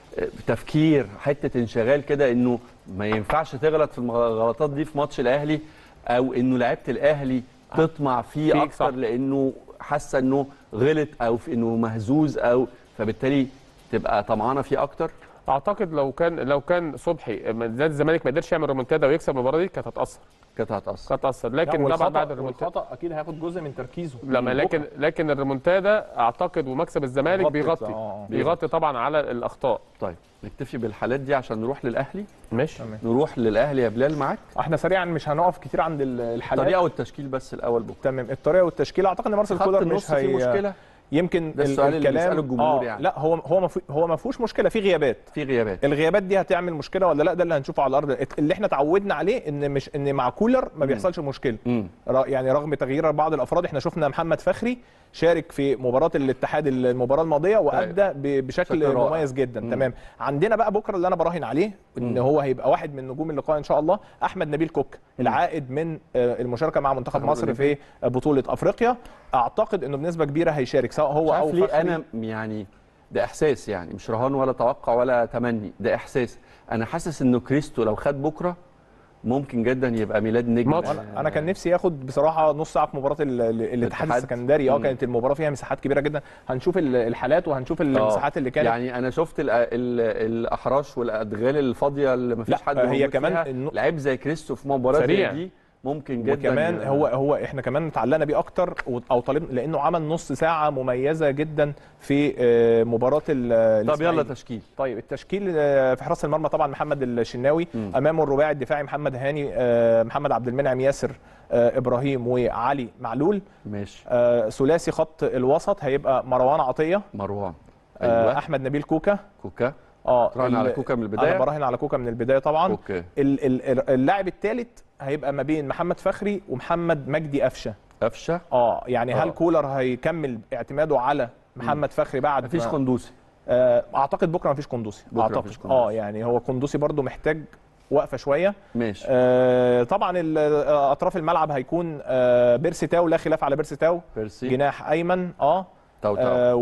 تفكير حته انشغال كده انه ما ينفعش تغلط في الغلطات دي في ماتش الاهلي او انه لعيبه الاهلي تطمع فيه فيك اكتر صح. لانه حاسه انه غلط او في انه مهزوز او فبالتالي تبقى طمعانه فيه اكتر اعتقد لو كان لو كان صبحي نادي الزمالك ما قدرش يعمل ريمونتادا ويكسب المباراه دي كانت هتاثر كانت هتاثر كانت هتاثر لكن طبعا بعد الريمونتادا الخطا اكيد هياخد جزء من تركيزه لما لكن لكن الريمونتادا اعتقد ومكسب الزمالك غطت، بيغطي آه. بيغطي طبعا على الاخطاء طيب نكتفي بالحالات دي عشان نروح للاهلي ماشي نروح للاهلي يا بلال معاك احنا سريعا مش هنقف كتير عند ال- الحالات الطريقه والتشكيل بس الاول بكره تمام الطريقه والتشكيل اعتقد ان مارسيل خط كولر النص مش فيه هي مشكله يمكن ده ال- السؤال اللي الكلام بيسأله الجمهور آه يعني. لا هو هو ما في- هو ما فيهوش مشكله في غيابات في غيابات الغيابات دي هتعمل مشكله ولا لا ده اللي هنشوفه على الارض اللي احنا اتعودنا عليه ان مش ان مع كولر ما بيحصلش مشكله مم. ر- يعني رغم تغيير بعض الافراد احنا شفنا محمد فخري شارك في مباراه الاتحاد المباراه الماضيه وادى ب- بشكل بشكل رائع. مميز جدا مم. تمام عندنا بقى بكره اللي انا براهن عليه ان هو هيبقى واحد من نجوم اللقاء ان شاء الله احمد نبيل كوك العائد من آه، المشاركه مع منتخب منتخب مصر في بطوله افريقيا اعتقد انه بنسبه كبيره هيشارك سواء هو مش او عارف ليه فخري. انا يعني ده احساس يعني مش رهان ولا توقع ولا تمني ده احساس انا حاسس انه كريستو لو خد بكره ممكن جدا يبقى ميلاد نجم ماتش. انا أنا كان نفسي ياخد بصراحه نص ساعه في مباراه ال- ال- الاتحاد الاتحاد. السكندري اه مم. كانت المباراه فيها مساحات كبيره جدا هنشوف ال- الحالات وهنشوف المساحات اللي كانت يعني انا شفت ال ال الاحراش والادغال الفاضيه اللي ما فيش لا، حد هي موجود كمان فيها. النو- لعيب زي كريستو في مباراه زي سريع. دي ممكن جدا وكمان ي- هو هو احنا كمان اتعلقنا بيه اكتر و- او طالب لانه عمل نص ساعه مميزه جدا في آه، مباراه ال- طب يلا الإسماعيلي. تشكيل طيب التشكيل آه، في حراسه المرمى طبعا محمد الشناوي مم. امامه الرباعي الدفاعي محمد هاني آه، محمد عبد المنعم ياسر آه، ابراهيم وعلي معلول ماشي آه، ثلاثي خط الوسط هيبقى مروان عطيه مروان آه، ايوه احمد نبيل كوكا كوكا اه تراهن على ال- كوكا من البداية؟ انا براهن على كوكا من البدايه طبعا اوكي ال- ال- اللاعب الثالث هيبقى ما بين محمد فخري ومحمد مجدي قفشه قفشه اه يعني هل آه. كولر هيكمل اعتماده على محمد فخري بعد مفيش ما- قندوسي آه اعتقد بكره مفيش قندوسي بكرة اعتقد مفيش قندوسي. اه يعني هو قندوسي برضو محتاج وقفه شويه ماشي آه طبعا ال- آه، اطراف الملعب هيكون آه بيرسي تاو لا خلاف على بيرسي تاو بيرسي جناح ايمن اه تاو تاو آه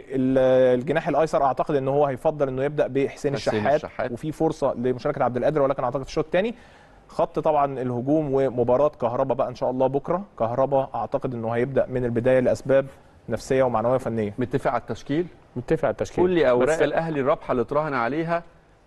والجناح الايسر اعتقد ان هو هيفضل انه يبدا بحسين حسين الشحات, الشحات. وفي فرصه لمشاركه عبد القادر ولكن اعتقد في الشوط الثاني خط طبعا الهجوم ومباراه كهربا بقى ان شاء الله بكره كهربا اعتقد انه هيبدا من البدايه لاسباب نفسيه ومعنويه وفنيه متفق على التشكيل متفق على التشكيل قول لي اوراق بس الاهلي الرابحه اللي تراهن عليها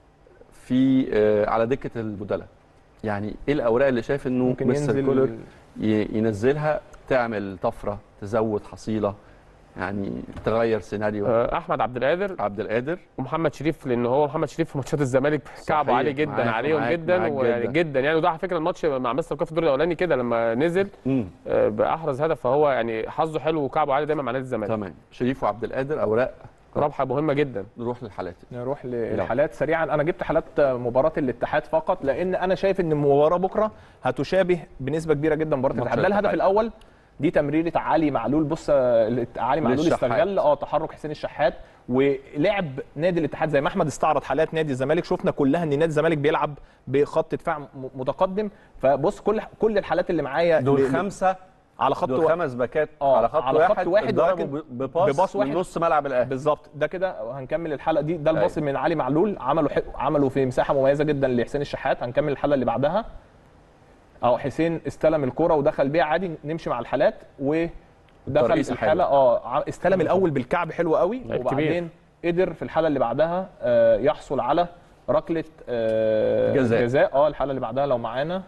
في آه، على دكه البدلاء يعني ايه الاوراق اللي شايف انه ممكن مستر ينزل كولر ي- ينزلها تعمل طفره تزود حصيله يعني تغير سيناريو آه، احمد عبد القادر عبد القادر ومحمد شريف لان هو محمد شريف في ماتشات الزمالك كعبه عالي جدا معاك- عليهم معاك- جدا معاك ويعني جدا. جدا يعني وده على فكره الماتش مع مستر كوف في الدور الاولاني كده لما نزل امم آه، باحرز هدف فهو يعني حظه حلو وكعبه عالي دايما مع نادي الزمالك تمام شريف وعبد القادر اوراق رابحه مهمه جدا نروح للحالات نروح للحالات سريعا انا جبت حالات مباراه الاتحاد فقط لان انا شايف ان المباراه بكره هتشابه بنسبه كبيره جدا مباراه الاتحاد ده الهدف الاتحاد. الاول دي تمريره علي معلول بص آه، علي معلول للشحات. استغل اه تحرك حسين الشحات ولعب نادي الاتحاد زي ما احمد استعرض حالات نادي الزمالك شفنا كلها ان نادي الزمالك بيلعب بخط دفاع م- متقدم فبص كل كل الحالات اللي معايا دول ل- خمسه على خط دول وا- خمس باكات آه، على خط على خط واحد واحد ضربوا ولكن بباص, بباص واحد. من نص ملعب الاهلي بالظبط ده كده هنكمل الحلقه دي ده الباص أيوة. من علي معلول عملوا حق عملوا في مساحه مميزه جدا لحسين الشحات هنكمل الحلقه اللي بعدها اهو حسين استلم الكرة ودخل بيها عادي نمشي مع الحالات ودخل ترقيصة الحاله اه ع- استلم الاول بالكعب حلو قوي لعيب وبعدين قدر في الحاله اللي بعدها آه، يحصل على ركله آه، جزاء. جزاء اه الحاله اللي بعدها لو معانا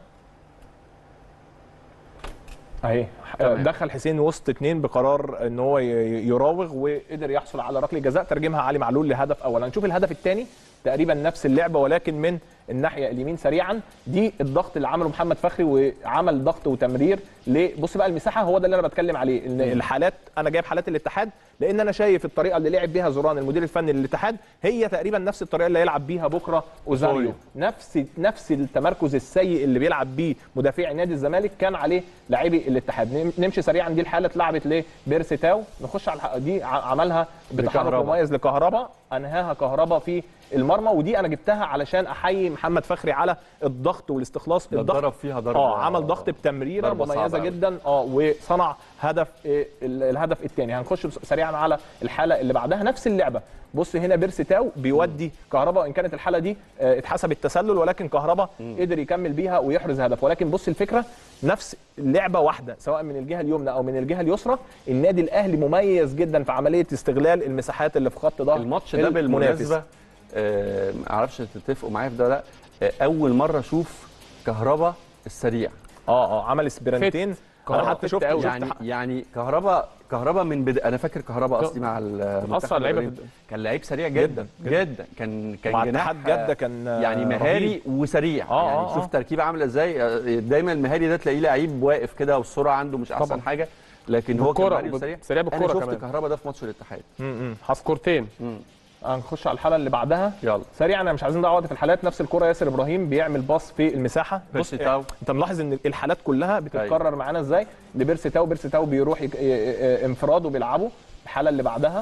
اهي تمام. دخل حسين وسط اتنين بقرار ان هو ي- يراوغ وقدر يحصل على ركله جزاء ترجمها علي معلول لهدف اول هنشوف الهدف الثاني تقريبا نفس اللعبه ولكن من الناحيه اليمين سريعا دي الضغط اللي عمله محمد فخري وعمل ضغط وتمرير ل- بص بقى المساحه هو ده اللي انا بتكلم عليه ان الحالات انا جايب حالات الاتحاد لان انا شايف الطريقه اللي لعب بيها زوران المدير الفني للاتحاد هي تقريبا نفس الطريقه اللي هيلعب بيها بكره اوزاريو أوزاريو. نفس نفس التمركز السيء اللي بيلعب بيه مدافعي نادي الزمالك كان عليه لاعبي الاتحاد نم- نمشي سريعا دي الحاله اتلعبت لبيرسي تاو نخش على الح- دي ع- عملها بتحرك لكهربا. مميز لكهربا انهاها كهربا في المرمى ودي انا جبتها علشان احيي محمد فخري على الضغط والاستخلاص ده الضغط اتضرب فيها ضربه اه عمل ضغط بتمريره ضربة مميزه صعبة أوي. جدا اه وصنع هدف آه، ال- الهدف الثاني هنخش بس- سريعا على الحاله اللي بعدها نفس اللعبه بص هنا بيرسي تاو بيودي كهربا وان كانت الحاله دي آه، اتحسب التسلل ولكن كهربا قدر يكمل بيها ويحرز هدف ولكن بص الفكره نفس لعبه واحده سواء من الجهه اليمنى او من الجهه اليسرى النادي الاهلي مميز جدا في عمليه استغلال المساحات اللي في خط ظهر الماتش ده المنافس. بالمناسبه آه، ما اعرفش تتفقوا معايا في ده ولا لا آه، اول مره اشوف كهربا السريع اه اه عمل سبرنتين انا كهربا حتى فت شفت أوي. شفت يعني يعني كهربا كهربا من بد... انا فاكر كهربا قصدي مع المنتخب أسرع لعيبة الأولمبي. في- كان لعيب سريع جدا جداً، جدا, كان كان مع جناح اتحاد جده كان آه، يعني رهيب. مهاري وسريع آه، يعني آه، شوف آه. تركيبه عامله ازاي آه، دايما المهاري ده تلاقيه لعيب واقف كده والسرعه عنده مش احسن طبعاً. حاجه لكن هو كان بالكرة مهاري وب- وسريع سريع انا بالكرة شفت كمان. كهربا ده في ماتش الاتحاد م- م. حصل كورتين هنخش على الحاله اللي بعدها يلا سريعا انا مش عايزين نضيع وقت في الحالات نفس الكره ياسر ابراهيم بيعمل باص في المساحه بيرسي بص، تاو. انت ملاحظ ان الحالات كلها بتتكرر معانا ازاي لبيرسي تاو بيرسي تاو بيروح يك- ي- ي- انفراد وبيلعبه الحاله اللي بعدها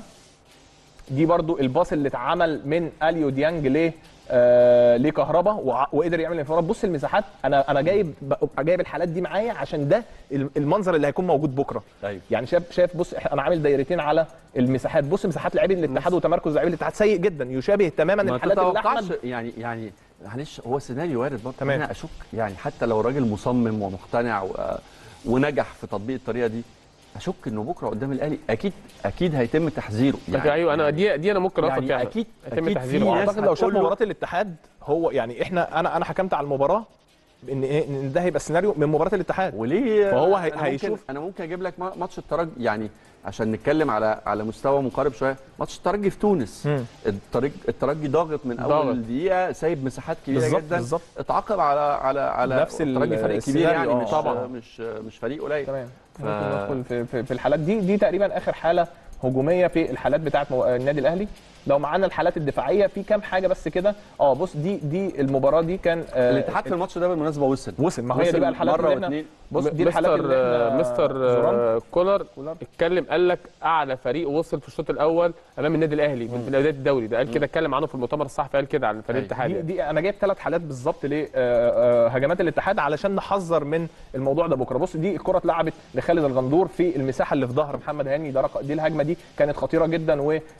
دي برضو الباص اللي اتعمل من اليو ديانج ل آه لكهربا وع- وقدر يعمل انفراد بص المساحات انا انا جايب ببقى جايب الحالات دي معايا عشان ده المنظر اللي هيكون موجود بكره ايوه يعني شايف شايف بص إح- انا عامل دايرتين على المساحات بص مساحات لاعبي الاتحاد وتمركز لاعبي الاتحاد سيء جدا يشابه تماما ما الحالات اللي تتوقعش احمد يعني يعني معلش هو سيناريو وارد برضه تمام. انا اشك يعني حتى لو راجل مصمم ومقتنع و... ونجح في تطبيق الطريقه دي اشك انه بكره قدام الاهلي اكيد اكيد هيتم تحذيره يعني ايوه انا دي دي انا ممكن اوافق يعني فيها اكيد يتم اكيد تحذيره. في ناس اعتقد لو شاف هتقول له- مباراه الاتحاد هو يعني احنا انا انا حكمت على المباراه ان إيه؟ ان ده هيبقى سيناريو من مباراه الاتحاد وليه فهو هي- أنا هيشوف- ممكن انا ممكن اجيب لك ما- ماتش الترجي يعني عشان نتكلم على على مستوى مقارب شويه ماتش الترجي في تونس مم. الترجي الترجي ضاغط من ضاغط. اول دقيقه سايب مساحات كبيره بالظبط، جدا بالظبط. اتعاقب على على على نفس ال- الترجي فريق كبير السيناريو، يعني آه. مش طبعاً. مش مش فريق قليل تمام ف- ممكن ندخل في, في, في الحالات دي دي تقريبا اخر حاله هجوميه في الحالات بتاعه مو- النادي الاهلي لو معانا الحالات الدفاعيه في كام حاجه بس كده اه بص دي دي المباراه دي كان آه الاتحاد في الماتش ده بالمناسبه وصل وصل ما هي دي وصل بقى الحالات مره اللي احنا واثنين بص دي الحالات مستر اللي احنا مستر زوران آه، كولر كولر. اتكلم قال لك اعلى فريق وصل في الشوط الاول امام النادي الاهلي من بدايه الدوري ده قال كده اتكلم عنه في المؤتمر الصحفي قال كده عن فريق أيوة. الاتحاد دي, يعني. دي انا جايب ثلاث حالات بالظبط لهجمات الاتحاد علشان نحذر من الموضوع ده بكره بص دي الكره اتلعبت لخالد الغندور في المساحه اللي في ظهر محمد هاني ده رق- دي الهجمه دي كانت خطيره جدا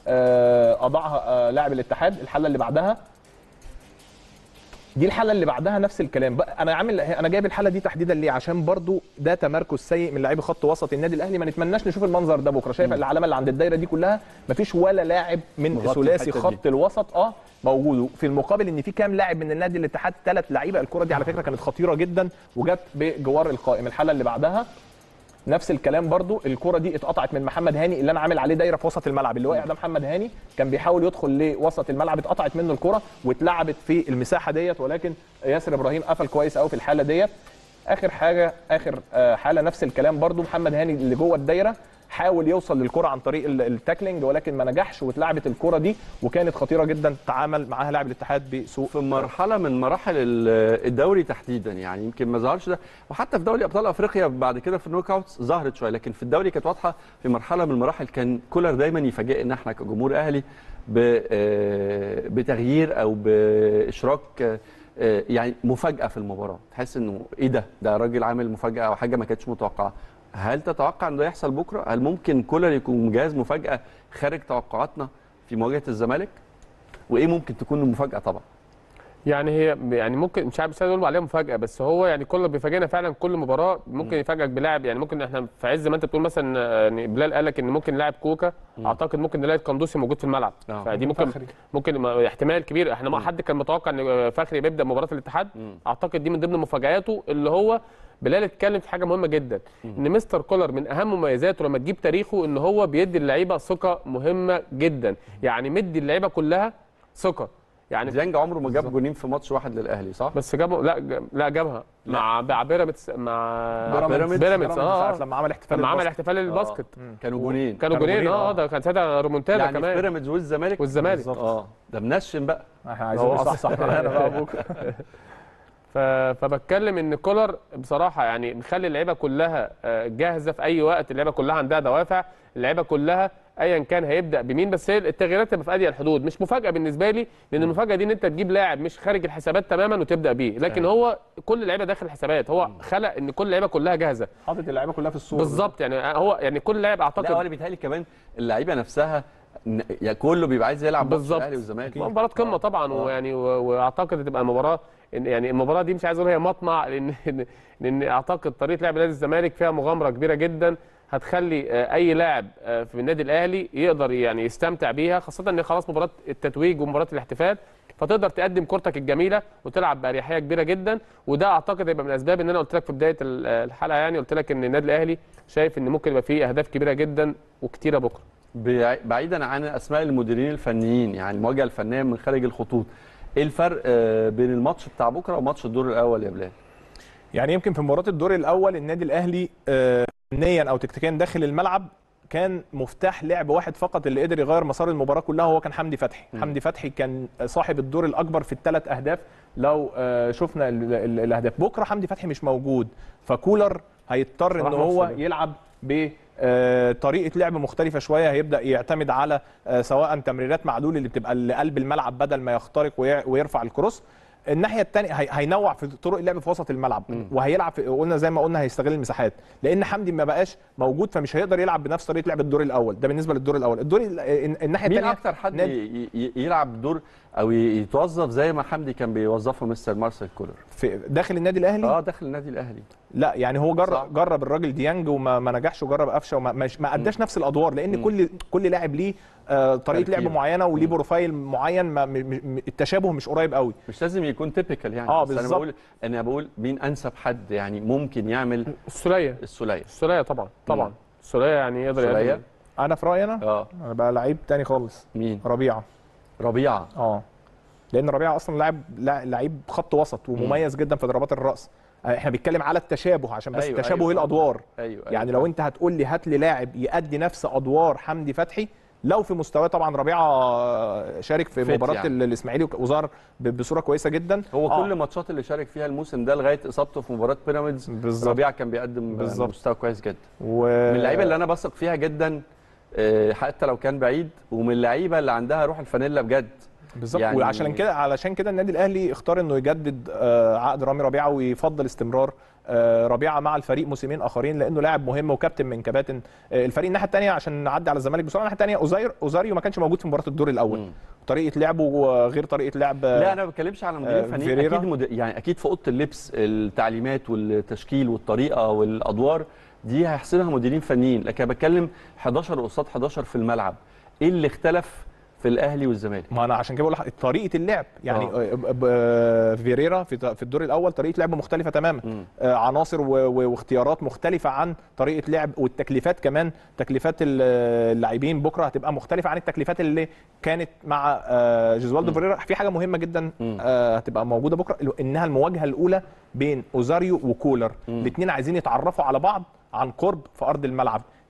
واضاعها لاعب الاتحاد الحاله اللي بعدها دي الحاله اللي بعدها نفس الكلام بقى انا عامل انا جايب الحاله دي تحديدا ليه عشان برضو ده تمركز سيء من لاعبي خط وسط النادي الاهلي ما نتمناش نشوف المنظر ده بكره شايف العلامه اللي عند الدايره دي كلها مفيش ولا لاعب من مغطي ثلاثي الحتة دي. خط الوسط اه موجود في المقابل ان في كام لاعب من النادي الاتحاد ثلاث لعيبه الكره دي على فكره كانت خطيره جدا وجت بجوار القائم الحاله اللي بعدها نفس الكلام برضو الكره دي اتقطعت من محمد هاني اللي انا عامل عليه دايره في وسط الملعب اللي واقع ده محمد هاني كان بيحاول يدخل لوسط الملعب اتقطعت منه الكره واتلعبت في المساحه ديت ولكن ياسر ابراهيم قفل كويس قوي في الحاله ديت اخر حاجه اخر آه، حاله نفس الكلام برضو محمد هاني اللي جوه الدايره حاول يوصل للكره عن طريق ال- التاكلينج ولكن ما نجحش واتلعبت الكره دي وكانت خطيره جدا تعامل معاها لاعب الاتحاد بسوء في مرحله من مراحل ال- الدوري تحديدا يعني يمكن ما ظهرش ده وحتى في دوري ابطال افريقيا بعد كده في النوك اوتس ظهرت شويه لكن في الدوري كانت واضحه في مرحله من المراحل كان كولر دايما يفاجئنا احنا كجمهور اهلي ب- آه، بتغيير او باشراك آه، آه، يعني مفاجاه في المباراه تحس انه ايه ده ده راجل عامل مفاجاه او حاجه ما كانتش متوقعه هل تتوقع ان ده يحصل بكره هل ممكن كولر يكون مجهز مفاجاه خارج توقعاتنا في مواجهه الزمالك وايه ممكن تكون المفاجاه طبعا يعني هي يعني ممكن مش عارف مش عايز اقول عليها مفاجاه بس هو يعني كل بيفاجئنا فعلا كل مباراه ممكن يفاجئك بلاعب يعني ممكن احنا في عز ما انت بتقول مثلا آه، يعني بلال قال لك ان ممكن لاعب كوكا اعتقد ممكن نلاقي القندوسي موجود في الملعب آه. فدي ممكن فخري. ممكن ما- احتمال كبير احنا ما حد كان متوقع ان فخري بيبدا مباراه الاتحاد اعتقد دي من ضمن مفاجاته اللي هو بلال اتكلم في حاجه مهمه جدا ان مستر كولر من اهم مميزاته لما تجيب تاريخه ان هو بيدي اللعيبه ثقه مهمه جدا يعني مدي اللعيبه كلها ثقه يعني ديانج عمره ما جاب جونين في ماتش واحد للاهلي صح؟ بس جابه لا ج- لا جابها مع مع بيراميدز مع بيراميدز. بيراميدز اه ساعة لما عمل احتفال لما عمل الباسكت. احتفال الباسكت كانوا جونين كانوا كانوا جولين جولين، اه آه. ده كان ساعتها رومونتادا يعني في كمان بيراميدز والزمالك والزمالك بالظبط. اه ده منشن بقى احنا عايزين هو نصحصح معانا بقى بكره ف... فبتكلم ان كولر بصراحه يعني مخلي اللعيبه كلها آه، جاهزه في اي وقت اللعيبه كلها عندها دوافع اللعيبه كلها ايا كان هيبدا بمين بس هي التغييرات تبقى في اضيق الحدود مش مفاجاه بالنسبه لي لان المفاجاه دي ان انت تجيب لاعب مش خارج الحسابات تماما وتبدا بيه لكن هو كل اللعيبه داخل الحسابات هو خلق ان كل اللعيبه كلها جاهزه حاطط اللعيبه كلها في الصوره بالظبط يعني هو يعني كل لاعب لا هو اعتقد اللي بيتهيألي كمان اللعيبه نفسها ن- يعني كله بيبقى عايز يلعب ماتش بالظبط. الاهلي والزمالك مباراة قمة طبعا ويعني و- واعتقد هتبقى مباراة إن- يعني المباراة دي مش عايز اقول هي مطمع لان لان- لان اعتقد طريقة لعب نادي الزمالك فيها مغامرة كبيرة جدا هتخلي آه، اي لاعب آه، في النادي الاهلي يقدر يعني يستمتع بيها خاصة ان خلاص مباراة التتويج ومباراة الاحتفال فتقدر تقدم كورتك الجميلة وتلعب بأريحية كبيرة جدا وده اعتقد هيبقى من الاسباب ان انا قلت لك في بداية ال- الحلقة يعني قلت لك ان النادي الاهلي شايف ان ممكن يبقى فيه اهداف كبيرة جدا وكتيرة بكرة بع- بعيدا عن اسماء المديرين الفنيين يعني المواجهه الفنيه من خارج الخطوط ايه الفرق آه، بين الماتش بتاع بكره وماتش الدور الاول يا بلال؟ يعني يمكن في مباراه الدور الاول النادي الاهلي آه، فنيا او تكتيكيا داخل الملعب كان مفتاح لعب واحد فقط اللي قدر يغير مسار المباراه كلها هو كان حمدي فتحي حمدي فتحي كان صاحب الدور الاكبر في الثلاث اهداف لو آه، شفنا ال- ال- الاهداف بكره حمدي فتحي مش موجود فكولر هيضطر ان صراحة هو مفصلية. يلعب ب آه، طريقه لعب مختلفه شويه هيبدا يعتمد على آه، سواء تمريرات معلول اللي بتبقى لقلب الملعب بدل ما يخترق وي- ويرفع الكروس الناحيه الثانيه هينوع في طرق اللعب في وسط الملعب وهيلعب في قلنا زي ما قلنا هيستغل المساحات لان حمدي ما بقاش موجود فمش هيقدر يلعب بنفس طريقه لعب الدور الاول ده بالنسبه للدور الاول الدور ال- الناحيه مين الثانيه اكتر حد نادي- ي- ي- يلعب دور او ي- يتوظف زي ما حمدي كان بيوظفه مستر مارسيل كولر في داخل النادي الاهلي اه داخل النادي الاهلي لا يعني هو جرب صعب. جرب الراجل ديانج وما ما نجحش وجرب قفشه وما مش ما اداش نفس الادوار لان كل كل لاعب ليه آه، طريقه لعب تركيب. معينه وليه بروفايل معين ما م- م- التشابه مش قريب قوي مش لازم يكون تيبيكال يعني آه، بس انا بالظبط. بقول انا بقول مين انسب حد يعني ممكن يعمل السولية السوليه السولية طبعا طبعا السولية يعني يقدر السولية؟ يقدم انا في رايي انا اه انا بقى لعيب تاني خالص مين ربيعه ربيعه اه لان ربيعه اصلا لاعب لا- لعيب خط وسط ومميز جدا في ضربات الراس آه، احنا بنتكلم على التشابه عشان بس أيوة، تشابه أيوة. ايه الادوار ايوه يعني لو انت هتقول لي هات لي لاعب يأدي نفس ادوار حمدي فتحي لو في مستواه طبعا ربيعه شارك في فت مباراه يعني. يعني. الاسماعيلي وظهر ب- بصوره كويسه جدا هو آه. كل الماتشات اللي شارك فيها الموسم ده لغايه اصابته في مباراه بيراميدز بالظبط. ربيعه كان بيقدم بالظبط. مستوى كويس جدا و... من اللعيبه اللي انا بثق فيها جدا آه، حتى لو كان بعيد ومن اللعيبه اللي عندها روح الفانيلا بجد بالظبط يعني- يعني وعشان كده علشان كده النادي الاهلي اختار انه يجدد آه، عقد رامي ربيعه ويفضل استمرار آه، ربيعه مع الفريق موسمين اخرين لانه لاعب مهم وكابتن من كباتن آه، الفريق الناحيه الثانيه عشان نعدي على الزمالك بسرعه الناحيه الثانيه اوزاير اوزاريو ما كانش موجود في مباراه الدور الاول مم. طريقه لعبه آه، غير طريقه لعب آه، لا انا ما بتكلمش على مديرين آه، فنيين فيريرا. اكيد مد... يعني اكيد في اوضه اللبس التعليمات والتشكيل والطريقه والادوار دي هيحسمها مديرين فنيين لكن انا بتكلم 11 قصاد 11 في الملعب ايه اللي اختلف في الاهلي والزمالك ما انا عشان كده بقول لك طريقه اللعب يعني آه. آه. ب- ب- فيريرا في في الدور الاول طريقه لعب مختلفه تماما مم. آه عناصر و- و- واختيارات مختلفه عن طريقه لعب والتكليفات كمان تكليفات ال- اللاعبين بكره هتبقى مختلفه عن التكليفات اللي كانت مع آه جيزوالدو فيريرا في حاجه مهمه جدا مم. آه هتبقى موجوده بكره انها المواجهه الاولى بين اوزاريو وكولر مم. الاثنين عايزين يتعرفوا على بعض عن قرب في ارض الملعب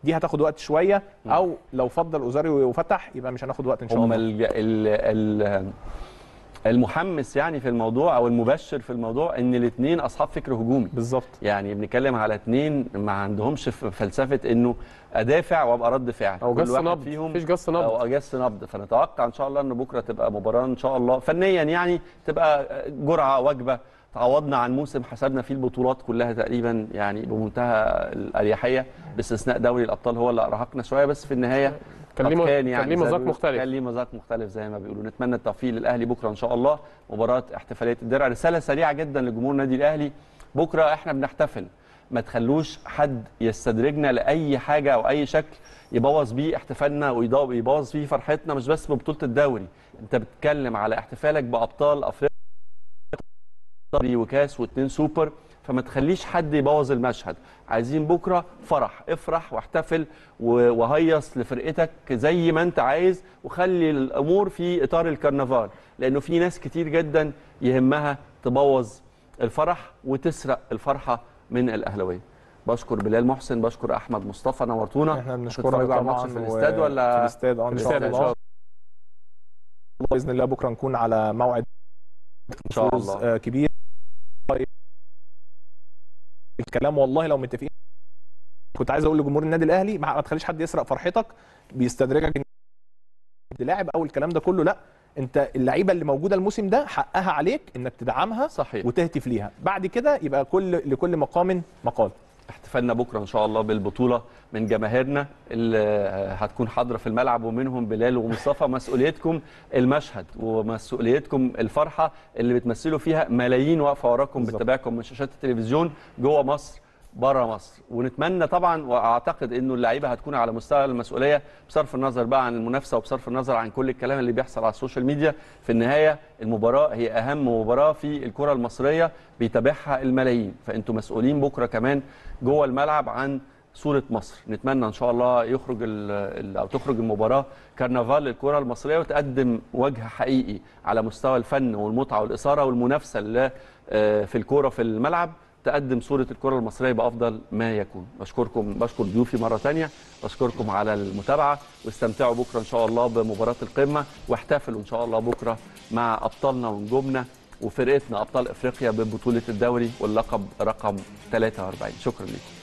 دي هتاخد وقت شويه او لو فضل اوزاريو وفتح يبقى مش هناخد وقت ان شاء هم الله ال ال ال المحمس يعني في الموضوع او المبشر في الموضوع ان الاثنين اصحاب فكر هجومي بالظبط يعني بنتكلم على اثنين ما عندهمش ف- فلسفه انه ادافع وابقى رد فعل او كل جس واحد نبض فيهم مفيش جس نبض او اجس نبض فنتوقع ان شاء الله ان بكره تبقى مباراه ان شاء الله فنيا يعني تبقى جرعه وجبه تعوضنا عن موسم حسبنا فيه البطولات كلها تقريبا يعني بمنتهى الاريحيه باستثناء دوري الابطال هو اللي ارهقنا شويه بس في النهايه كان ليه قد م- كان كان ليه زي ما مذاق بيقولوا- مختلف. كان ليه مذاق مختلف زي ما بيقولوا نتمنى التوفيق للاهلي بكره ان شاء الله مباراه احتفاليه الدرع رساله سريعه جدا لجمهور النادي الاهلي بكره احنا بنحتفل ما تخلوش حد يستدرجنا لاي حاجه او اي شكل يبوظ بيه احتفالنا ويضا- ويبوظ فيه فرحتنا مش بس ببطوله الدوري انت بتتكلم على احتفالك بابطال افريقيا دوري وكاس واثنين سوبر فما تخليش حد يبوظ المشهد عايزين بكره فرح افرح واحتفل و- وهيص لفرقتك زي ما انت عايز وخلي الامور في اطار الكرنفال لانه في ناس كتير جدا يهمها تبوظ الفرح وتسرق الفرحه من الاهلاويه بشكر بلال محسن بشكر احمد مصطفى نورتونا احنا هتتفرجوا بنشكرك على طبعا الماتش في و- الاستاد ولا في الاستاد اه ان في شاء الاستاد إن الله شاء الله باذن الله بكره نكون على موعد ان شاء فوز الله آه، كبير الكلام والله لو متفقين كنت عايز اقول لجمهور النادي الاهلي ما ما تخليش حد يسرق فرحتك بيستدرجك ان انت لاعب او الكلام ده كله لا انت اللعيبه اللي موجوده الموسم ده حقها عليك انك تدعمها صحيح وتهتف ليها بعد كده يبقى كل لكل مقام مقال احتفالنا بكره ان شاء الله بالبطوله من جماهيرنا اللي هتكون حاضره في الملعب ومنهم بلال ومصطفى مسؤوليتكم المشهد ومسؤوليتكم الفرحه اللي بتمثلوا فيها ملايين واقفه وراكم بالظبط. بتتابعكم من شاشات التلفزيون جوه مصر بره مصر ونتمنى طبعا واعتقد انه اللعيبه هتكون على مستوى المسؤوليه بصرف النظر بقى عن المنافسه وبصرف النظر عن كل الكلام اللي بيحصل على السوشيال ميديا في النهايه المباراه هي اهم مباراه في الكره المصريه بيتابعها الملايين فانتم مسؤولين بكره كمان جوه الملعب عن صوره مصر نتمنى ان شاء الله يخرج ال ال او تخرج المباراه كرنفال للكره المصريه وتقدم وجه حقيقي على مستوى الفن والمتعه والاثاره والمنافسه اللي آه، في الكوره في الملعب تقدم صوره الكره المصريه بافضل ما يكون بشكركم بشكر ضيوفي مره تانية بشكركم على المتابعه واستمتعوا بكره ان شاء الله بمباراه القمه واحتفلوا ان شاء الله بكره مع ابطالنا ونجومنا وفرقتنا ابطال افريقيا ببطوله الدوري واللقب رقم 43 شكرا لكم